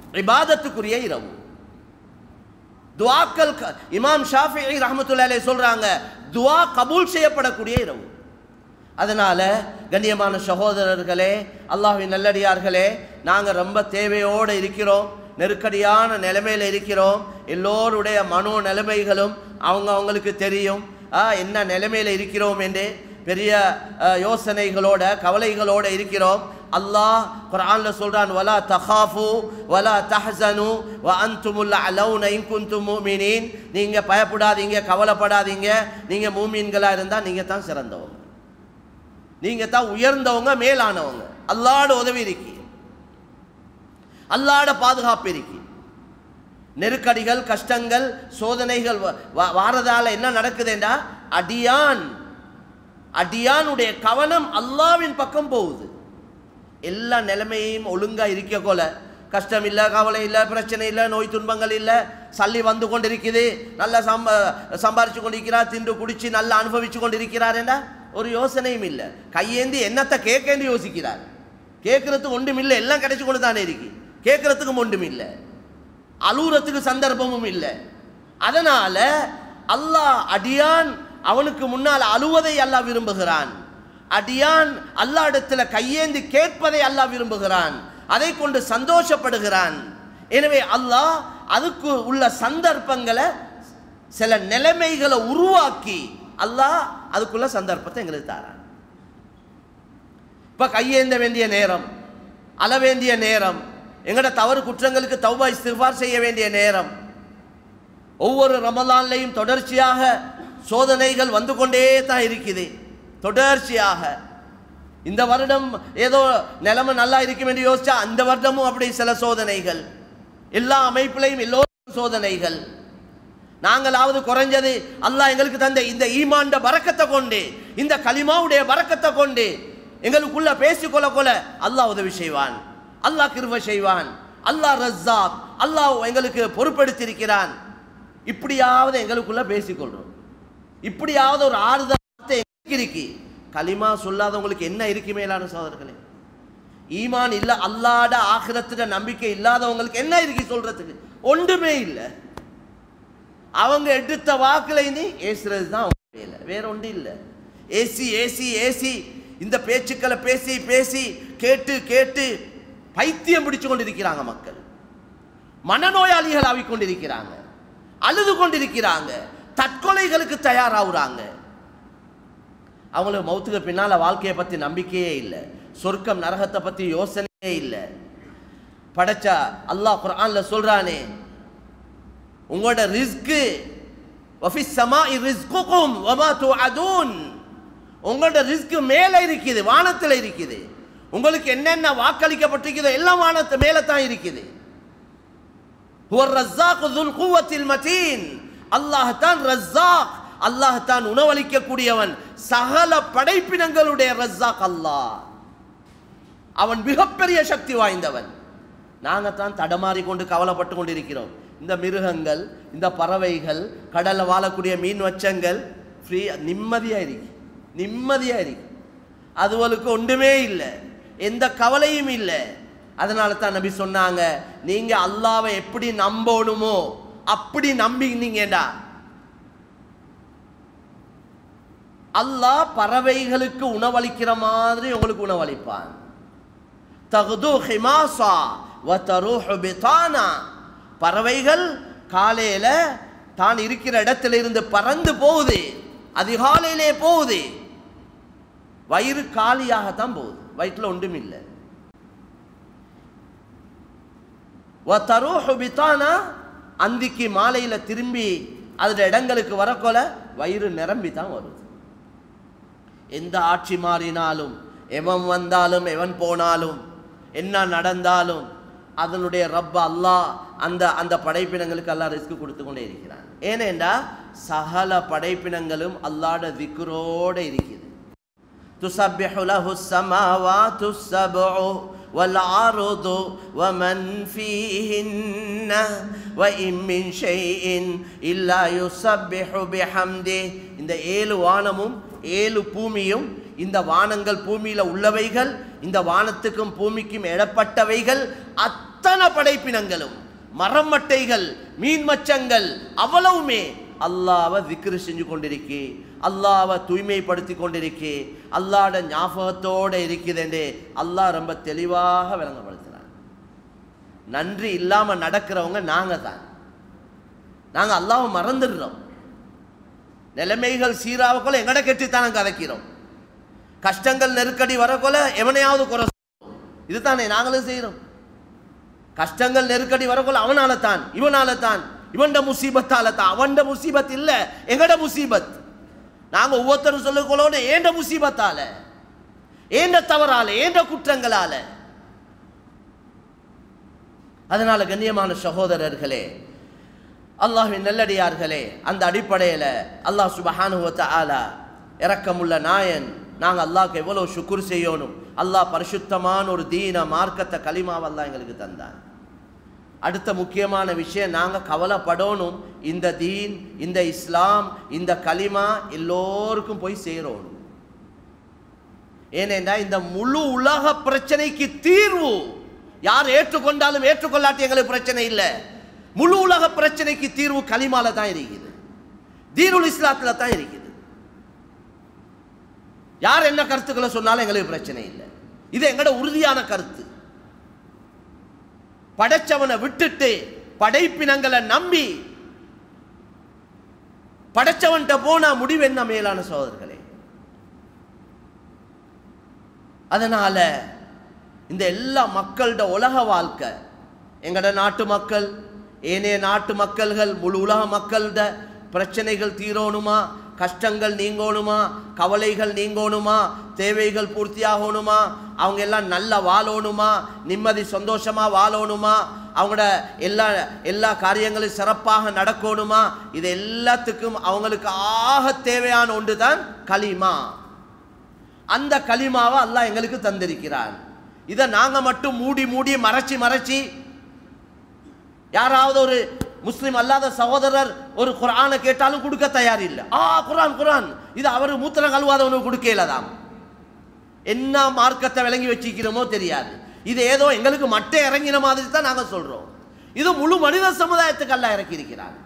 இபாதத்துக்குரிய இரவு துவாக்கள் க- இமாம் ஷாஃபி ரஹமத்துல்லாலே சொல்றாங்க துவா கபூல் செய்யப்படக்கூடிய இரவு அதனால கண்ணியமான சகோதரர்களே அல்லாஹ்வின் நல்லடியார்களே நாங்க ரொம்ப தேவையோடு இருக்கிறோம் நெருக்கடியான நிலைமையில இருக்கிறோம் எல்லோருடைய மனோ நிலைமைகளும் அவங்க அவங்களுக்கு தெரியும் ஆ, என்ன நிலைமையில இருக்கிறோம் என்று பெரிய ஆ, யோசனைகளோட கவலைகளோட இருக்கிறோம் அல்லாஹ் குர்ஆன்ல சொல்றான் வலா தஹாஃபு வலா தஹ்சனு வ அன்துமுல் அலௌன இன் குன்தும் முஃமினீன் நீங்க பயப்படாதீங்க கவலைப்படாதீங்க நீங்க மூமின்களா இருந்தா நீங்க தான் சிறந்தவங்க நீங்க தான் உயர்ந்தவங்க மேலானவங்க அல்லாட உதவி இருக்கி அல்லாட பாதுகாப்பு இருக்கி நெருக்கடிகள் கஷ்டங்கள் சோதனைகள் வ- வ- வாரதால என்ன நடக்குதுண்டா அடியான் அடியானுடைய கவனம் அல்லாவின் பக்கம் போகுது எல்லா நிலைமையும் ஒழுங்கா இருக்க போல கஷ்டம் இல்லை கவலை இல்லை பிரச்சனை இல்லை நோய் துன்பங்கள் இல்லை சல்லி வந்து கொண்டிருக்குது நல்லா சம்ப சம்பாரிச்சு கொண்டிருக்கிறார் தின்று குடிச்சு நல்லா அனுபவிச்சு கொண்டிருக்கிறார் என்ன ஒரு யோசனையும் இல்லை கையேந்தி என்னத்தை கேட்கேந்து யோசிக்கிறார் கேட்கறதுக்கு ஒன்றும் இல்லை எல்லாம் கிடைச்சு கொண்டு தானே இருக்கு கேட்கறதுக்கும் ஒன்றும் இல்லை அழுகுறதுக்கு சந்தர்ப்பமும் இல்லை அதனால அல்லாஹ் அடியான் அவனுக்கு முன்னால் அழுவதை அல்லாஹ் விரும்புகிறான் அடியான் அல்லாஹ் இடத்துல கையேந்தி கேட்பதை அல்லாஹ் விரும்புகிறான் அதை கொண்டு சந்தோஷப்படுகிறான் எனவே அல்லாஹ் அதுக்கு உள்ள சந்தர்ப்பங்களை சில நிலைமைகளை உருவாக்கி அல்லாஹ் அதுக்குள்ள சந்தர்ப்பத்தை எங்களுக்கு தாரான் இப்ப கையேந்த வேண்டிய நேரம் அழ வேண்டிய நேரம் எங்கட தவறு குற்றங்களுக்கு தௌபா இஸ்திஃபார் செய்ய வேண்டிய நேரம் ஒவ்வொரு ரமலான்லையும் தொடர்ச்சியாக சோதனைகள் வந்து கொண்டே தான் இருக்குது தொடர்ச்சியாக இந்த வருடம் ஏதோ நிலைமை நல்லா இருக்கும் என்று யோசிச்சா அந்த வருடமும் அப்படி சில சோதனைகள் எல்லா அமைப்பிலையும் எல்லோரும் சோதனைகள் நாங்களாவது குறைஞ்சது அல்லாஹ் எங்களுக்கு தந்த இந்த ஈமாண்ட பறக்கத்தை கொண்டு இந்த கலிமாவுடைய பறக்கத்தை கொண்டு எங்களுக்குள்ள பேசிக்கொள்ள கொள்ள அல்லாஹ் உதவி செய்வான் அல்லாஹ் கிருப செய்வான் அல்லாஹ் ரஸ்ஸாக் அல்லாஹ் எங்களுக்கு பொறுப்பெடுத்திருக்கிறான் இப்படியாவது எங்களுக்குள்ள பேசிக்கொள்றோம் இப்படியாவது ஒரு ஆறுதல் வார்த்தை எங்களுக்கு இருக்கு கலிமா சொல்லாதவங்களுக்கு என்ன இருக்கு மேலான சோதர்களே ஈமான் இல்ல அல்லாட ஆகிரத்துல நம்பிக்கை இல்லாதவங்களுக்கு என்ன இருக்கு சொல்றதுக்கு ஒன்றுமே இல்லை அவங்க எடுத்த வாக்குல இனி ஏசுறது தான் அவங்க வேலை வேற ஒன்றும் இல்லை ஏசி ஏசி ஏசி இந்த பேச்சுக்களை பேசி பேசி கேட்டு கேட்டு பைத்தியம் பிடிச்சு கொண்டிருக்கிறாங்க மக்கள் மனநோயாளிகள் ஆகிக் கொண்டிருக்கிறாங்க அழுது கொண்டிருக்கிறாங்க தற்கொலைகளுக்கு தயாராகுறாங்க அவங்களுக்கு மௌத்துக்கு பின்னால வாழ்க்கையை பத்தி நம்பிக்கையே இல்லை சொர்க்கம் நரகத்தை பத்தி யோசனையே இல்லை படைச்சா அல்லாஹ் குர்ஆன்ல சொல்றானே உங்களோட ரிஸ்க்கு வஃபிஸ் ஸமாஇ ரிஸ்குக்கும் வமா துஅதூன் உங்களோட ரிஸ்க் மேலே இருக்குது வானத்தில் இருக்குது உங்களுக்கு என்னென்ன வாக்களிக்கப்பட்டிருக்குதோ எல்லாம் வானத்து மேலே தான் இருக்குது ஹுவர் ரஸ்ஸாக் துல் குவத்தில் மதீன் அல்லாஹ் தான் ரஸ்ஸாக் அல்லாஹ் தான் உணவளிக்கக்கூடியவன் சகல படைப்பினங்களுடைய ரஸ்ஸாக் அல்லாஹ் அவன் மிகப்பெரிய சக்தி வாய்ந்தவன் நாங்க தான் தடமாறி கொண்டு கவலைப்பட்டு கொண்டிருக்கிறோம் இந்த மிருகங்கள் இந்த பறவைகள் கடல்ல வாழக்கூடிய மீன் வச்சங்கள் ஃப்ரீ நிம்மதியா இருக்கு நிம்மதியா இருக்கு அதுகளுக்கு ஒன்றுமே இல்லை எந்த கவலையும் இல்லை அதனால தான் நபி சொன்னாங்க நீங்க அல்லாவை எப்படி நம்பணுமோ அப்படி நம்பினீங்கடா அல்லாஹ் பறவைகளுக்கு உணவளிக்கிற மாதிரி உங்களுக்கு உணவளிப்பான் தகுது ஹிமாசா வத்தருஹு பிதானா பறவைகள் காலையில தான் இருக்கிற இடத்துல இருந்து பறந்து போகுது அதிகாலையிலே போகுது வயிறு காலியாகத்தான் போகுது வயிற்றுல ஒன்றும் இல்லை வத்தருஹு பிதானா அந்திக்கு மாலையில திரும்பி அதுல இடங்களுக்கு வரக்கொல வயிறு நிரம்பி தான் வருது எந்த ஆட்சி மாறினாலும் எவன் வந்தாலும் எவன் போனாலும் என்ன நடந்தாலும் அதனுடைய ரப்ப அல்லாஹ் அந்த அந்த படைப்பினங்களுக்கு அல்லாஹ் ரிஸ்க் கொடுத்து கொண்டே இருக்கிறான் ஏனேண்டா சகல படைப்பினங்களும் அல்லாட திக்ரோட இருக்குது تسبح له السماوات السبع والأرض ومن فيهن وإن من شيء إلا يسبح بحمده இந்த ஏழு வானமும் ஏழு பூமியும் இந்த வானங்கள் பூமியில உள்ளவைகள் இந்த வானத்துக்கும் பூமிக்கும் இடப்பட்டவைகள் அத்தனை படைப்பினங்களும் மரமட்டைகள் மீன் மச்சங்கள் அவ்வளவுமே அல்லாவை திக்ரு செஞ்சு கொண்டிருக்கே அல்லாவை தூய்மைப்படுத்தி கொண்டிருக்கே அல்லாட ஞாபகத்தோட இருக்குதுன்னு அல்லாஹ் ரொம்ப தெளிவாக விளங்கப்படுத்துறான் நன்றி இல்லாம நடக்கிறவங்க நாங்க தான் நாங்க அல்லாஹ்வை மறந்துடுறோம் நிலைமைகள் சீராவக்குள்ள எங்கட கெட்டித்தானே கதைக்கிறோம் கஷ்டங்கள் நெருக்கடி வரக்குள்ள எவனையாவது குறை சொல்றோம். இதுதானே நாங்களும் செய்கிறோம் கஷ்டங்கள் நெருக்கடி வரக்குள்ள அவனால தான் இவனால தான் இவன்ட முசீபத்தால தான் அவன்ட முசீபத் இல்ல எங்கட முசீபத் நாங்க ஒவ்வொருத்தரும் சொல்லுகளோட ஏண்ட முசீபத்தால ஏண்ட தவறால ஏண்ட குற்றங்களால அதனால கண்ணியமான சகோதரர்களே அல்லாஹ்வின் நல்லடியார்களே அந்த அடிப்படையில் அல்லாஹ் சுபஹானு வ தஆலா இரக்கமுள்ள நாயன் நாங்கள் அல்லாஹ்க்கு எவ்வளோ சுக்குர் செய்யணும் அல்லாஹ் பரிசுத்தமான ஒரு தீன மார்க்கத்தை களிமாவை அல்லாஹ் எங்களுக்கு தந்தான் அடுத்த முக்கியமான விஷயம் நாங்கள் கவலைப்படணும் இந்த தீன் இந்த இஸ்லாம் இந்த களிமா எல்லோருக்கும் போய் சேரணும் ஏனென்றா இந்த முழு உலக பிரச்சனைக்கு தீர்வு யார் ஏற்றுக்கொண்டாலும் ஏற்றுக்கொள்ளாட்டி எங்களுக்கு பிரச்சனை இல்லை முழு உலக பிரச்சனைக்கு தீர்வு களிமால தான் இருக்குது தீனுல் இஸ்லாத்துல தான் இருக்குது யார் என்ன கருத்துக்களை சொன்னாலும் எங்களுக்கு பிரச்சனை இல்லை இது எங்களோட உறுதியான கருத்து படைச்சவனை விட்டுட்டு படைப்பினங்களை நம்பி படைச்சவன்கிட்ட போனா முடிவு என்ன மேலான சோதர்களே அதனால இந்த எல்லா மக்களோட உலக வாழ்க்கை எங்கட நாட்டு மக்கள் ஏனைய நாட்டு மக்கள்கள் முழு உலக மக்களோட பிரச்சனைகள் தீரணுமா கஷ்டங்கள் நீங்கணுமா கவலைகள் நீங்கணுமா தேவைகள் பூர்த்தியாகணுமா அவங்க எல்லாம் நல்லா வாழணுமா நிம்மதி சந்தோஷமா வாழணுமா அவங்களோட எல்லா எல்லா காரியங்களும் சிறப்பாக நடக்கணுமா இது எல்லாத்துக்கும் அவங்களுக்கு ஆக தேவையான ஒன்று தான் களிமா அந்த களிமாவை அல்லாஹ் எங்களுக்கு தந்திருக்கிறான் இதை நாங்க மட்டும் மூடி மூடி மறைச்சி மறைச்சி யாராவது ஒரு முஸ்லிம் அல்லாத சகோதரர் ஒரு குர்ஆனை கேட்டாலும் கொடுக்க தயார் இல்லை ஆ குர்ஆன் குர்ஆன் இது அவர் மூத்திரம் கழுவாதவனுக்கு கொடுக்கலதாம் என்ன மார்க்கத்தை விளங்கி வச்சிக்கிறோமோ தெரியாது இது ஏதோ எங்களுக்கு மட்டை இறங்கின மாதிரி தான் நாங்க சொல்றோம் இது முழு மனித சமுதாயத்துக்கு அல்ல இறக்கி இருக்கிறார்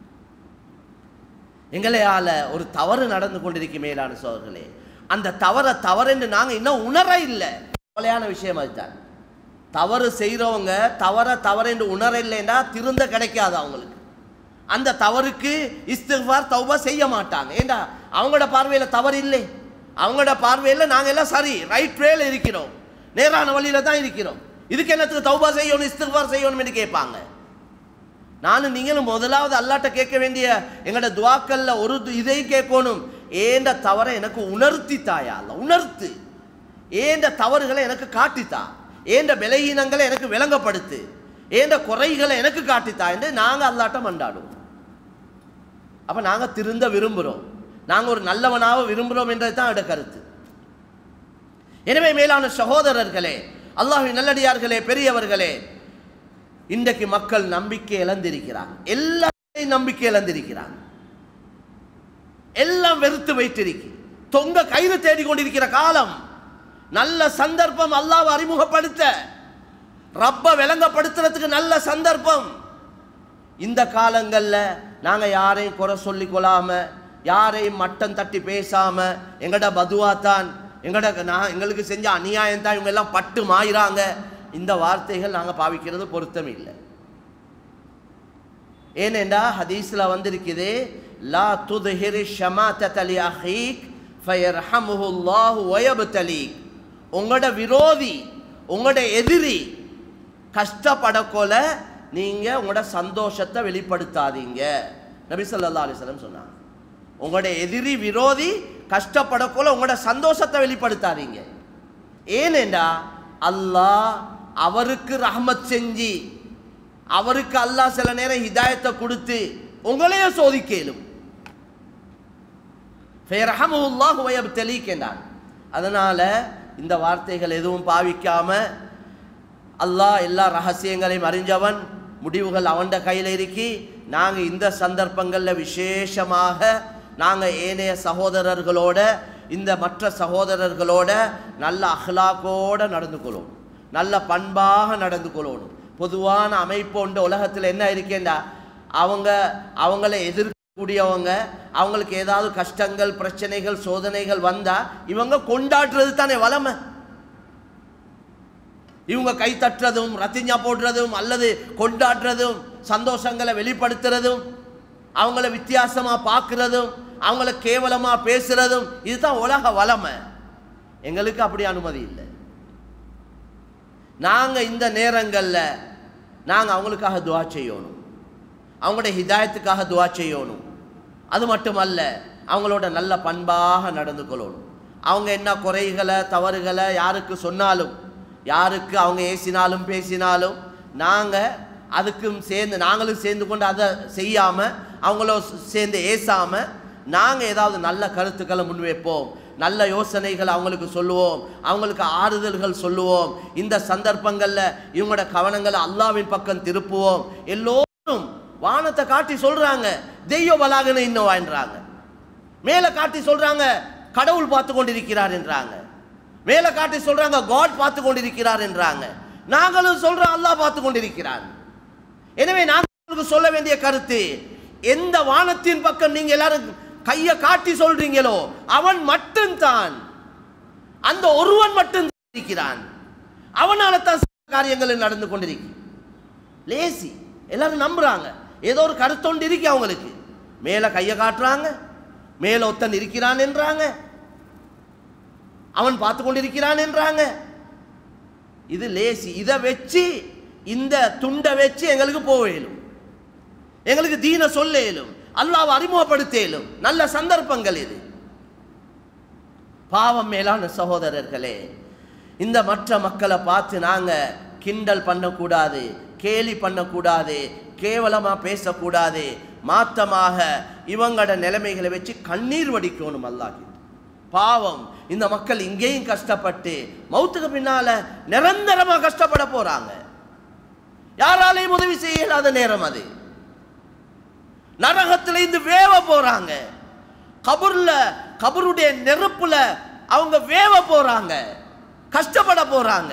எங்களையால ஒரு தவறு நடந்து கொண்டிருக்க மேலான சோதர்களே அந்த தவறை தவறுன்னு நாங்க இன்னும் உணர இல்லை கவலையான விஷயம் அதுதான் தவறு செய்கிறவங்க தவற தவறென்று உணர இல்லைன்னா திருந்த கிடைக்காது அவங்களுக்கு அந்த தவறுக்கு இஸ்திஃபார் தௌபா செய்ய மாட்டாங்க ஏண்டா அவங்களோட பார்வையில் தவறு இல்லை அவங்களோட பார்வையில் நாங்கள் எல்லாம் சரி ரைட் வேல இருக்கிறோம் நேரான வழியில தான் இருக்கிறோம் இதுக்கு என்னத்துக்கு தௌபா செய்யணும் இஸ்திஃபார் செய்யணும் என்று கேட்பாங்க நானும் நீங்களும் முதலாவது அல்லாட்ட கேட்க வேண்டிய எங்களோட துவாக்கல்ல ஒரு து- இதை கேட்கணும் ஏண்ட தவறை எனக்கு உணர்த்தி தாயா அல்ல உணர்த்து ஏண்ட தவறுகளை எனக்கு காட்டித்தா ஏண்ட பலகீனங்களை எனக்கு விளங்கப்படுத்து ஏண்ட குறைகளை எனக்கு காட்டித்தா என்று நாங்கள் அல்லாட்ட மண்டாடுவோம் அப்ப நாங்க திருந்த விரும்புகிறோம் நாங்க ஒரு நல்லவனாக விரும்புகிறோம் என்றது தான் என்னோட கருத்து எனவே மேலான சகோதரர்களே அல்லாஹ்வின் நல்லடியார்களே பெரியவர்களே இன்றைக்கு மக்கள் நம்பிக்கை இழந்திருக்கிறாங்க எல்லாத்தையும் நம்பிக்கை இழந்திருக்கிறாங்க எல்லாம் வெறுத்து வைத்திருக்கு தொங்க கயிறு தேடிக்கொண்டிருக்கிற காலம் நல்ல சந்தர்ப்பம் அல்லாஹ்வை அறிமுகப்படுத்த ரப்ப விளங்கப்படுத்துறதுக்கு நல்ல சந்தர்ப்பம் இந்த காலங்கள்ல நாங்க யாரையும் குறை சொல்லி கொள்ளாம யாரையும் மட்டம் தட்டி பேசாம எங்கட பதுவா தான் எங்கட நான் எங்களுக்கு செஞ்ச அநியாயம் தான் இவங்க எல்லாம் பட்டு மாயிறாங்க இந்த வார்த்தைகள் நாங்க பாவிக்கிறது பொருத்தம் இல்லை ஏனென்றா ஹதீஸ்ல வந்திருக்குது லா துதுஹிரி ஷமாத்தத லி அஹீக் ஃபயர்ஹமுஹுல்லாஹு வயப்தலீக் உங்களோட விரோதி உங்களோட எதிரி கஷ்டப்படக்கொல நீங்க உங்களோட சந்தோஷத்தை வெளிப்படுத்தாதீங்க நபி ஸல்லல்லாஹு அலைஹி வஸல்லம் சொன்னாங்க உங்களோட எதிரி விரோதி கஷ்டப்படக்கொல உங்களோட சந்தோஷத்தை வெளிப்படுத்தாதீங்க ஏனென்றா அல்லாஹ் அவருக்கு ரஹ்மத் செஞ்சு அவருக்கு அல்லாஹ் சில நேரம் ஹிதாயத்தை கொடுத்து உங்களையே சோதிக்கலும் ஃபயர்ஹமுல்லாஹு வயப்தலீக் என்றான் அதனால இந்த வார்த்தைகள் எதுவும் பாவிக்காம அல்லாஹ் எல்லா ரகசியங்களையும் அறிஞ்சவன் முடிவுகள் அவன்ட கையில் இருக்கி நாங்கள் இந்த சந்தர்ப்பங்களில் விசேஷமாக நாங்கள் ஏனைய சகோதரர்களோட இந்த மற்ற சகோதரர்களோட நல்ல அஹ்லாக்கோட நடந்து கொள்ளணும் நல்ல பண்பாக நடந்து கொள்ளணும் பொதுவான அமைப்பு உண்டு உலகத்தில் என்ன இருக்கேண்டா அவங்க அவங்கள எதிர்க்கக்கூடியவங்க அவங்களுக்கு ஏதாவது கஷ்டங்கள் பிரச்சனைகள் சோதனைகள் வந்தா இவங்க கொண்டாடுறது தானே வளமை இவங்க கை தட்டுறதும் ரத்திஞ்சா போடுறதும் அல்லது கொண்டாடுறதும் சந்தோஷங்களை வெளிப்படுத்துறதும் அவங்கள வித்தியாசமா பார்க்கறதும் அவங்கள கேவலமா பேசுறதும் இதுதான் உலக வளமை எங்களுக்கு அப்படி அனுமதி இல்லை நாங்க இந்த நேரங்கள்ல நாங்க அவங்களுக்காக துவா செய்யணும் அவங்களுடைய ஹிதாயத்துக்காக துவா செய்யணும் அது மட்டுமல்ல அவங்களோட நல்ல பண்பாக நடந்து கொள்ளணும் அவங்க என்ன குறைகளை தவறுகளை யாருக்கு சொன்னாலும் யாருக்கு அவங்க ஏசினாலும் பேசினாலும் நாங்கள் அதுக்கும் சேர்ந்து நாங்களும் சேர்ந்து கொண்டு அதை செய்யாமல் அவங்களோ சேர்ந்து ஏசாமல் நாங்கள் ஏதாவது நல்ல கருத்துக்களை முன்வைப்போம் நல்ல யோசனைகள் அவங்களுக்கு சொல்லுவோம் அவங்களுக்கு ஆறுதல்கள் சொல்லுவோம் இந்த சந்தர்ப்பங்களில் இவங்களோட கவனங்களை அல்லாவின் பக்கம் திருப்புவோம் எல்லோரும் வானத்தை காட்டி சொல்றாங்க தெய்வ பலாகன இன்னும் வாழ்றாங்க மேலே காட்டி சொல்றாங்க கடவுள் பார்த்து கொண்டிருக்கிறார் என்றாங்க மேலே காட்டி சொல்றாங்க காட் பார்த்து கொண்டிருக்கிறார் என்றாங்க நாங்களும் சொல்றோம் அல்லாஹ் பார்த்து கொண்டிருக்கிறார் எனவே நாங்களுக்கு சொல்ல வேண்டிய கருத்து எந்த வானத்தின் பக்கம் நீங்க எல்லாரும் கையை காட்டி சொல்றீங்களோ அவன் மட்டும்தான் அந்த ஒருவன் மட்டும் இருக்கிறான் அவனால தான் காரியங்கள் நடந்து கொண்டிருக்கு லேசி எல்லாரும் நம்புறாங்க ஏதோ ஒரு கருத்தொண்டு இருக்கு அவங்களுக்கு மேல கையை காட்டுறாங்க மேல ஒத்தன் இருக்கிறான் என்றாங்க அவன் பார்த்து கொண்டிருக்கிறான் என்றாங்க இது லேசி இதை வச்சு இந்த துண்டை வச்சு எங்களுக்கு போக இயலும் எங்களுக்கு தீன சொல்ல இயலும் அல்லாவை அறிமுகப்படுத்த இயலும் நல்ல சந்தர்ப்பங்கள் இது பாவம் மேலான சகோதரர்களே இந்த மற்ற மக்களை பார்த்து நாங்க கிண்டல் பண்ணக்கூடாது கேலி பண்ணக்கூடாது கேவலமா பேசக்கூடாது மாத்தமாக இவங்களோட நிலைமைகளை வச்சு கண்ணீர் வடிக்கணும் அல்லாஹ் பாவம் இந்த மக்கள் இங்கேயும் கஷ்டப்பட்டு மௌத்துக்கு பின்னால நிரந்தரமா கஷ்டப்பட போறாங்க யாராலையும் உதவி செய்ய இயலாத நேரம் அது நரகத்துல இருந்து வேவ போறாங்க கபூர்ல கபருடைய நெருப்புல அவங்க வேவ போறாங்க கஷ்டப்பட போறாங்க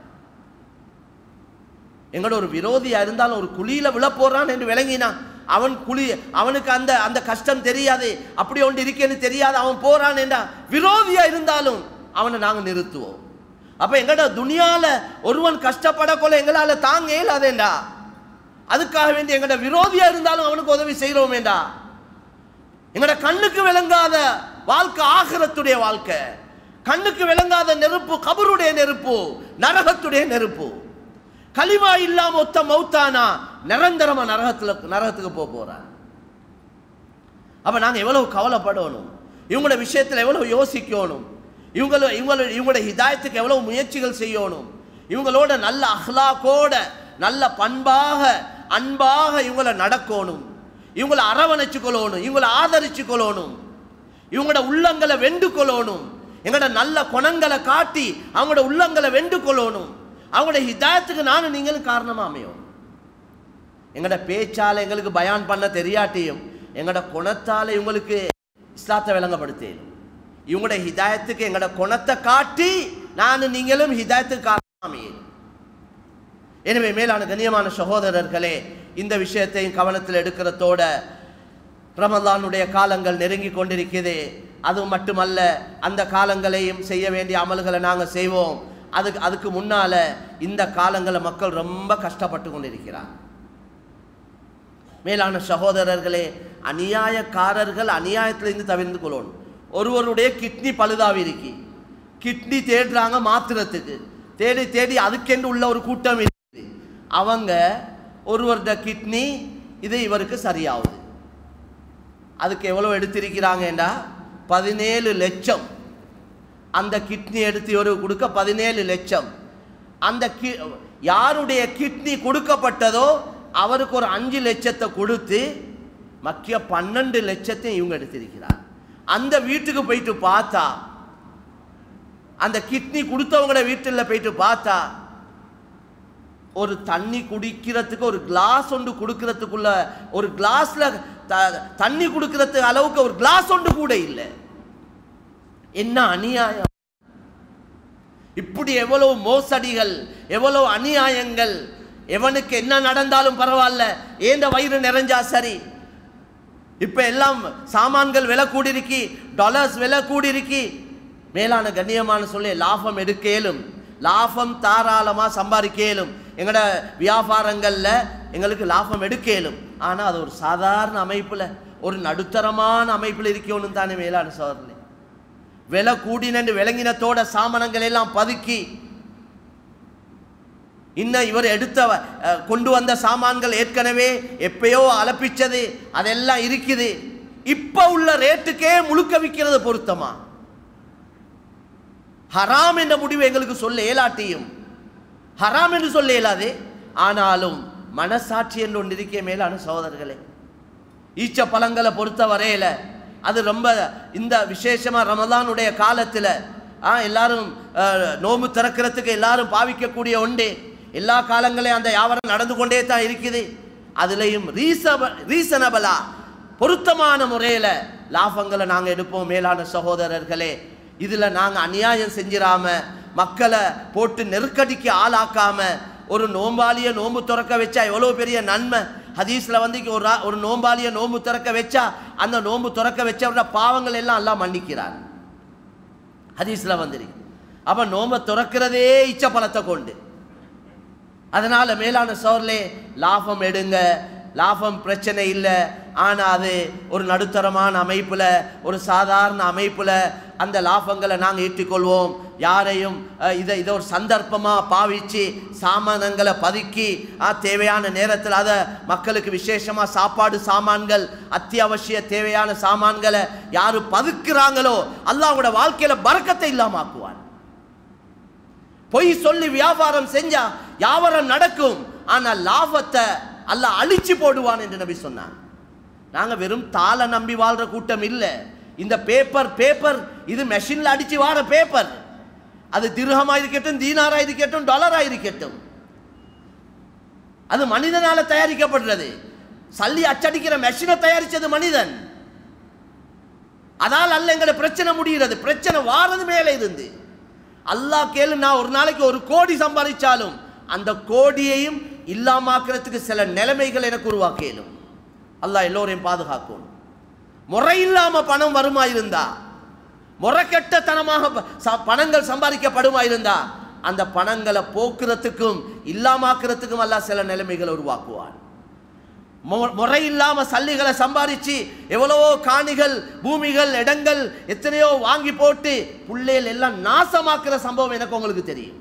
எங்களோட ஒரு விரோதியா இருந்தாலும் ஒரு குழியில விழ போறான் என்று விளங்கினா அவன் குழி அவனுக்கு அந்த அந்த கஷ்டம் தெரியாது அப்படி ஒன்று இருக்கேன்னு தெரியாது அவன் போறான் என்றா விரோதியா இருந்தாலும் அவனை நாங்க நிறுத்துவோம் அப்ப எங்கட துனியால ஒருவன் கஷ்டப்படக்கொள்ள எங்களால தாங்க இயலாதேண்டா அதுக்காக வேண்டி எங்கட விரோதியா இருந்தாலும் அவனுக்கு உதவி செய்கிறோமேண்டா எங்கட கண்ணுக்கு விளங்காத வாழ்க்கை ஆகிரத்துடைய வாழ்க்கை கண்ணுக்கு விளங்காத நெருப்பு கபருடைய நெருப்பு நரகத்துடைய நெருப்பு களிமா இல்லாம ஒத்த மௌத்தானா நிரந்தரமா நரகத்துல நரகத்துக்கு போக போறான் அப்ப நாங்க எவ்வளவு கவலைப்படணும் இவங்களோட விஷயத்துல எவ்வளவு யோசிக்கணும் இவங்கள இவங்கள இவங்களோட ஹிதாயத்துக்கு எவ்வளவு முயற்சிகள் செய்யணும் இவங்களோட நல்ல அஹ்லாக்கோட நல்ல பண்பாக அன்பாக இவங்கள நடக்கணும் இவங்கள அரவணைச்சு கொள்ளணும் இவங்கள ஆதரிச்சு கொள்ளணும் இவங்களோட உள்ளங்களை வெண்டு கொள்ளணும் எங்களோட நல்ல குணங்களை காட்டி அவங்களோட உள்ளங்களை வெண்டு கொள்ளணும் அவங்களோட ஹிதாயத்துக்கு நானும் நீங்களும் காரணமா அமையும் எங்களோட பேச்சால எங்களுக்கு பயான் பண்ண தெரியாட்டியும் எங்களோட குணத்தால இவங்களுக்கு இஸ்லாத்தை விளங்கப்படுத்தேன் இவங்களோட ஹிதாயத்துக்கு எங்களோட குணத்தை காட்டி நானும் நீங்களும் ஹிதாயத்துக்கு காரணமா அமையும் எனவே மேலான கண்ணியமான சகோதரர்களே இந்த விஷயத்தையும் கவனத்தில் எடுக்கிறதோட ரமலானுடைய காலங்கள் நெருங்கி கொண்டிருக்கிறது அது மட்டுமல்ல அந்த காலங்களையும் செய்ய வேண்டிய அமல்களை நாங்கள் செய்வோம் அதுக்கு அதுக்கு முன்னால இந்த காலங்களில் மக்கள் ரொம்ப கஷ்டப்பட்டு கொண்டிருக்கிறார் மேலான சகோதரர்களே அநியாயக்காரர்கள் அநியாயத்திலிருந்து தவிர்ந்து கொள்ளணும் ஒருவருடைய கிட்னி பழுதாவி இருக்கு கிட்னி தேடுறாங்க மாத்திரத்துக்கு தேடி தேடி அதுக்கென்று உள்ள ஒரு கூட்டம் இருக்குது அவங்க ஒருவருடைய கிட்னி இது இவருக்கு சரியாகுது அதுக்கு எவ்வளோ எடுத்திருக்கிறாங்கடா பதினேழு லட்சம் அந்த கிட்னி எடுத்து ஒரு கொடுக்க பதினேழு லட்சம் அந்த கி யாருடைய கிட்னி கொடுக்கப்பட்டதோ அவருக்கு ஒரு அஞ்சு லட்சத்தை கொடுத்து மக்கிய பன்னெண்டு லட்சத்தையும் இவங்க எடுத்திருக்கிறார் அந்த வீட்டுக்கு போயிட்டு பார்த்தா அந்த கிட்னி கொடுத்தவங்களோட வீட்டில் போயிட்டு பார்த்தா ஒரு தண்ணி குடிக்கிறதுக்கு ஒரு கிளாஸ் ஒன்று கொடுக்கறதுக்குள்ள ஒரு கிளாஸ்ல த- தண்ணி கொடுக்கறதுக்கு அளவுக்கு ஒரு கிளாஸ் ஒன்று கூட இல்லை என்ன அநியாயம் இப்படி எவ்வளவு மோசடிகள் எவ்வளவு அநியாயங்கள் எவனுக்கு என்ன நடந்தாலும் பரவாயில்ல ஏந்த வயிறு நிறைஞ்சா சரி இப்ப எல்லாம் சாமான்கள் விலை கூடிருக்கி டாலர்ஸ் விலை கூடிருக்கி மேலான கண்ணியமான சொல்லி லாபம் எடுக்கலும் லாபம் தாராளமா சம்பாதிக்கலும் எங்களோட வியாபாரங்கள்ல எங்களுக்கு லாபம் எடுக்கலும் ஆனா அது ஒரு சாதாரண அமைப்புல ஒரு நடுத்தரமான அமைப்புல இருக்கணும் தானே மேலான சோதனை விலை கூடினு விளங்கினத்தோட சாமானங்கள் எல்லாம் பதுக்கி இன்னும் இவர் எடுத்த அஹ், கொண்டு வந்த சாமான்கள் ஏற்கனவே எப்பயோ அலப்பிச்சது அதெல்லாம் இருக்குது இப்ப உள்ள ரேட்டுக்கே முழுக்க விற்கிறது பொருத்தமா ஹராம் என்ற முடிவு எங்களுக்கு சொல்ல இயலாட்டியும் ஹராம் என்று சொல்ல இயலாது ஆனாலும் மனசாட்சி என்று ஒன்று இருக்க மேலான சகோதரர்களே ஈச்ச பழங்களை பொறுத்த வரையில அது ரொம்ப இந்த விசேஷமா ரமலானுடைய காலத்துல ஆ எல்லாரும் அஹ், நோன்பு திறக்கிறதுக்கு எல்லாரும் பாவிக்கக்கூடிய ஒன்று எல்லா காலங்களையும் அந்த வியாபாரம் நடந்து கொண்டே தான் இருக்குது அதுலேயும் ரீசப ரீசனபிளா பொருத்தமான முறையில் லாபங்களை நாங்கள் எடுப்போம் மேலான சகோதரர்களே இதில் நாங்கள் அநியாயம் செஞ்சிராம மக்களை போட்டு நெருக்கடிக்கு ஆளாக்காம ஒரு நோம்பாளிய நோம்பு திறக்க வச்சா எவ்வளோ பெரிய நன்மை ஹதீஸ்ல வந்து ஒரு ரா- ஒரு நோம்பாளிய நோம்பு திறக்க வச்சா அந்த நோம்பு திறக்க வச்சவரோட பாவங்கள் எல்லாம் எல்லாம் மன்னிக்கிறார் ஹதீஸ்ல வந்துருக்கு அப்ப நோம்ப துறக்கிறதே இச்ச பழத்தை கொண்டு அதனால மேலான சோர்லே லாபம் எடுங்க லாபம் பிரச்சனை இல்லை ஆனா அது ஒரு நடுத்தரமான அமைப்புல ஒரு சாதாரண அமைப்புல அந்த லாபங்களை நாங்கள் ஈட்டிக்கொள்வோம் யாரையும் அஹ், இதை இதை ஒரு சந்தர்ப்பமா பாவிச்சு சாமானங்களை பதுக்கி அஹ், தேவையான நேரத்தில் அதை மக்களுக்கு விசேஷமா சாப்பாடு சாமான்கள் அத்தியாவசிய தேவையான சாமான்களை யாரு பதுக்குறாங்களோ அல்லாஹ்வோட வாழ்க்கையில பறக்கத்தை இல்லாம ஆக்குவான் பொய் சொல்லி வியாபாரம் செஞ்சா வியாபாரம் நடக்கும் ஆனா லாபத்தை அல்லாஹ் அழிச்சு போடுவான் என்று நபி சொன்னான் நாங்க வெறும் தாள நம்பி வாழ்ற கூட்டம் இல்ல இந்த பேப்பர் பேப்பர் இது மெஷின்ல அடிச்சு வார பேப்பர் அது திருகமா இருக்கட்டும் தீனாரா இருக்கட்டும் டாலரா இருக்கட்டும் அது மனிதனால தயாரிக்கப்படுறது சல்லி அச்சடிக்கிற மெஷினை தயாரிச்சது மனிதன் அதால் அல்ல எங்கட பிரச்சனை முடிகிறது பிரச்சனை வாரது மேலே இருந்து அல்லாஹ் கேளு நான் ஒரு நாளைக்கு ஒரு கோடி சம்பாதிச்சாலும் அந்த கோடியையும் இல்லாமாக்குறதுக்கு சில நிலைமைகள் எனக்கு உருவாக்கியலும் அல்லாஹ் எல்லோரையும் பாதுகாக்கும் முறை இல்லாம பணம் வருமா இருந்தா முறைக்கெட்டத்தனமாக ப- ச- பணங்கள் சம்பாதிக்கப்படுமா இருந்தா அந்த பணங்களை போக்குறதுக்கும் இல்லாமாக்குறதுக்கும் அல்லாஹ் சில நிலைமைகளை உருவாக்குவான் மு- முறை இல்லாம சல்லிகளை சம்பாதிச்சு எவ்வளவோ காணிகள் பூமிகள் இடங்கள் எத்தனையோ வாங்கி போட்டு புள்ளைகள் எல்லாம் நாசமாக்குற சம்பவம் எனக்கு உங்களுக்கு தெரியும்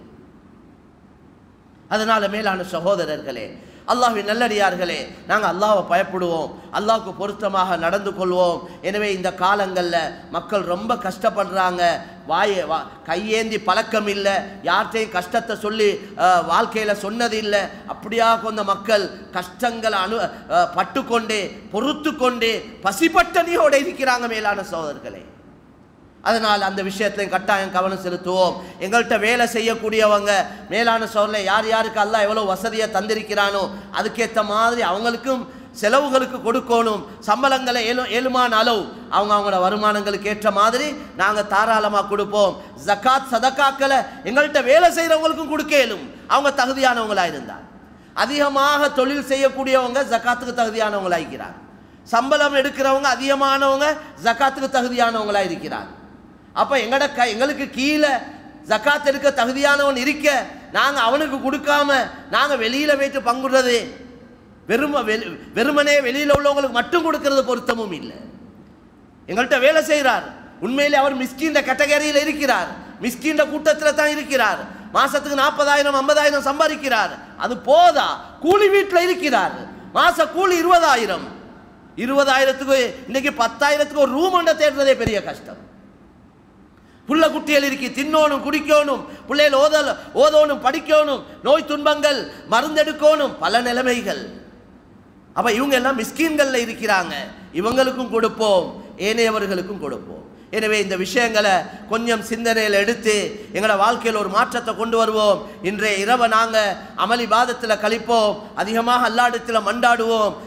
அதனால மேலான சகோதரர்களே அல்லாஹ்வின் நல்லடியார்களே நாங்கள் அல்லாஹ்வை பயப்படுவோம் அல்லாஹ்வுக்கு பொருத்தமாக நடந்து கொள்வோம் எனவே இந்த காலங்களில் மக்கள் ரொம்ப கஷ்டப்படுறாங்க வாயை வா கையேந்தி பழக்கம் இல்லை யார்கிட்டையும் கஷ்டத்தை சொல்லி அஹ், வாழ்க்கையில சொன்னது இல்லை அப்படியா கொண்ட மக்கள் கஷ்டங்களை அனு அஹ், பட்டுக்கொண்டு பொறுத்து கொண்டு பசிப்பட்டனியோட இருக்கிறாங்க மேலான சகோதரர்களே அதனால் அந்த விஷயத்தையும் கட்டாயம் கவனம் செலுத்துவோம் எங்கள்கிட்ட வேலை செய்யக்கூடியவங்க மேலான சோர்ல யார் யாருக்கு அல்லாஹ் எவ்வளோ வசதியை தந்திருக்கிறானோ அதுக்கேற்ற மாதிரி அவங்களுக்கும் செலவுகளுக்கு கொடுக்கணும் சம்பளங்களை ஏழு ஏழுமான அளவு அவங்க அவங்களோட வருமானங்களுக்கு ஏற்ற மாதிரி நாங்கள் தாராளமாக கொடுப்போம் ஜக்காத் சதக்காக்களை எங்கள்கிட்ட வேலை செய்கிறவங்களுக்கும் கொடுக்க இயலும் அவங்க தகுதியானவங்களா இருந்தா அதிகமாக தொழில் செய்யக்கூடியவங்க ஜக்காத்துக்கு தகுதியானவங்களா இருக்கிறாங்க சம்பளம் எடுக்கிறவங்க அதிகமானவங்க ஜக்காத்துக்கு தகுதியானவங்களா இருக்கிறாங்க அப்ப எங்கட க எங்களுக்கு கீழே ஜக்காத் எடுக்க தகுதியானவன் இருக்க நாங்க அவனுக்கு கொடுக்காம நாங்க வெளியில போயிட்டு பங்குறது வெறும வெளி- வெறுமனே வெளியில உள்ளவங்களுக்கு மட்டும் கொடுக்கிறது பொருத்தமும் இல்லை எங்கள்கிட்ட வேலை செய்கிறார் உண்மையிலே அவர் மிஸ்கின்ற கேட்டகரியில் இருக்கிறார் மிஸ்கின்ற கூட்டத்தில் தான் இருக்கிறார் மாசத்துக்கு நாற்பதாயிரம் ஐம்பதாயிரம் சம்பாதிக்கிறார் அது போதா கூலி வீட்டில் இருக்கிறார் மாச கூலி இருபதாயிரம் இருபதாயிரத்துக்கு இன்னைக்கு பத்தாயிரத்துக்கு ஒரு ரூம் ஒன்றை தேடுறதே பெரிய கஷ்டம் புள்ள குட்டிகள் இருக்கு தின்னோணும் குடிக்கணும் பிள்ளைகள் ஓதல் ஓதோணும் படிக்கணும் நோய் துன்பங்கள் மருந்தெடுக்கணும் பல நிலைமைகள் அப்ப இவங்க எல்லாம் மிஸ்கீன்கள்ல இருக்கிறாங்க இவங்களுக்கும் கொடுப்போம் ஏனையவர்களுக்கும் கொடுப்போம் எனவே இந்த விஷயங்களை கொஞ்சம் சிந்தனையில் எடுத்து எங்களோட வாழ்க்கையில் ஒரு மாற்றத்தை கொண்டு வருவோம் இன்றைய இரவை நாங்கள் அமளி பாதத்தில் கழிப்போம் அதிகமாக அல்லாடத்தில் மண்டாடுவோம்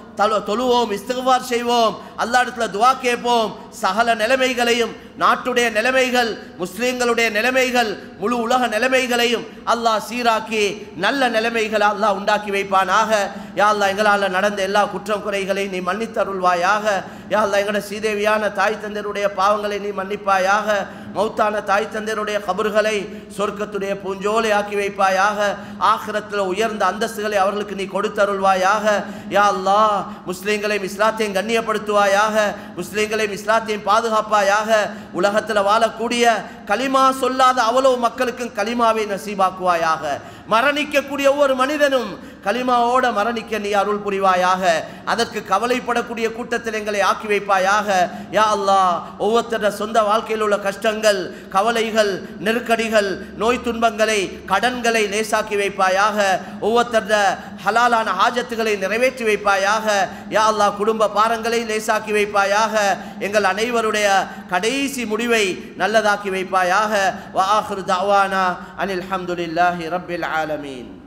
தல- தொழுவோம் இஸ்திகுபார் செய்வோம் அல்லாஹ்விடத்துல துவா கேட்போம் சகல நிலைமைகளையும் நாட்டுடைய நிலைமைகள் முஸ்லிம்களுடைய நிலைமைகள் முழு உலக நிலைமைகளையும் அல்லாஹ் சீராக்கி நல்ல நிலைமைகளை அல்லாஹ் உண்டாக்கி வைப்பானாக யா அல்லாஹ் எங்களால் நடந்த எல்லா குற்றம் குறைகளையும் நீ மன்னித்தருள்வாயாக யா அல்லாஹ் எங்களோட சீதேவியான தாய் தந்தையருடைய பாவங்களை நீ மன்னிப்பாயாக மௌத்தான தாய் தந்தையருடைய கபறுகளை சொர்க்கத்துடைய பூஞ்சோலை ஆக்கி வைப்பாயாக ஆகிரத்தில் உயர்ந்த அந்தஸ்துகளை அவர்களுக்கு நீ கொடுத்தருள்வாயாக யா அல்லாஹ் முஸ்லீம்களையும் இஸ்லாத்தையும் கண்ணியப்படுத்துவாயாக முஸ்லீம்களையும் இஸ்லாத்தையும் பாதுகாப்பாயாக உலகத்தில் வாழக்கூடிய கலிமா சொல்லாத அவ்வளவு மக்களுக்கும் கலிமாவை நசீபாக்குவாயாக மரணிக்கக்கூடிய ஒவ்வொரு மனிதனும் கலிமாவோட மரணிக்க நீ அருள் புரிவாயாக அதற்கு கவலைப்படக்கூடிய கூட்டத்தில் எங்களை ஆக்கி வைப்பாயாக யா அல்லாஹ் ஒவ்வொருத்தர சொந்த வாழ்க்கையில் உள்ள கஷ்டங்கள் கவலைகள் நெருக்கடிகள் நோய் துன்பங்களை கடன்களை லேசாக்கி வைப்பாயாக ஒவ்வொருத்தர ஹலாலான ஹாஜத்துகளை நிறைவேற்றி வைப்பாயாக யா அல்லாஹ் குடும்ப பாரங்களை லேசாக்கி வைப்பாயாக எங்கள் அனைவருடைய கடைசி முடிவை நல்லதாக்கி வைப்பாயாக வ ஆஹிரு தாவானா அனில் ஹம்துலில்லாஹி ரப்பில் ஆலமீன்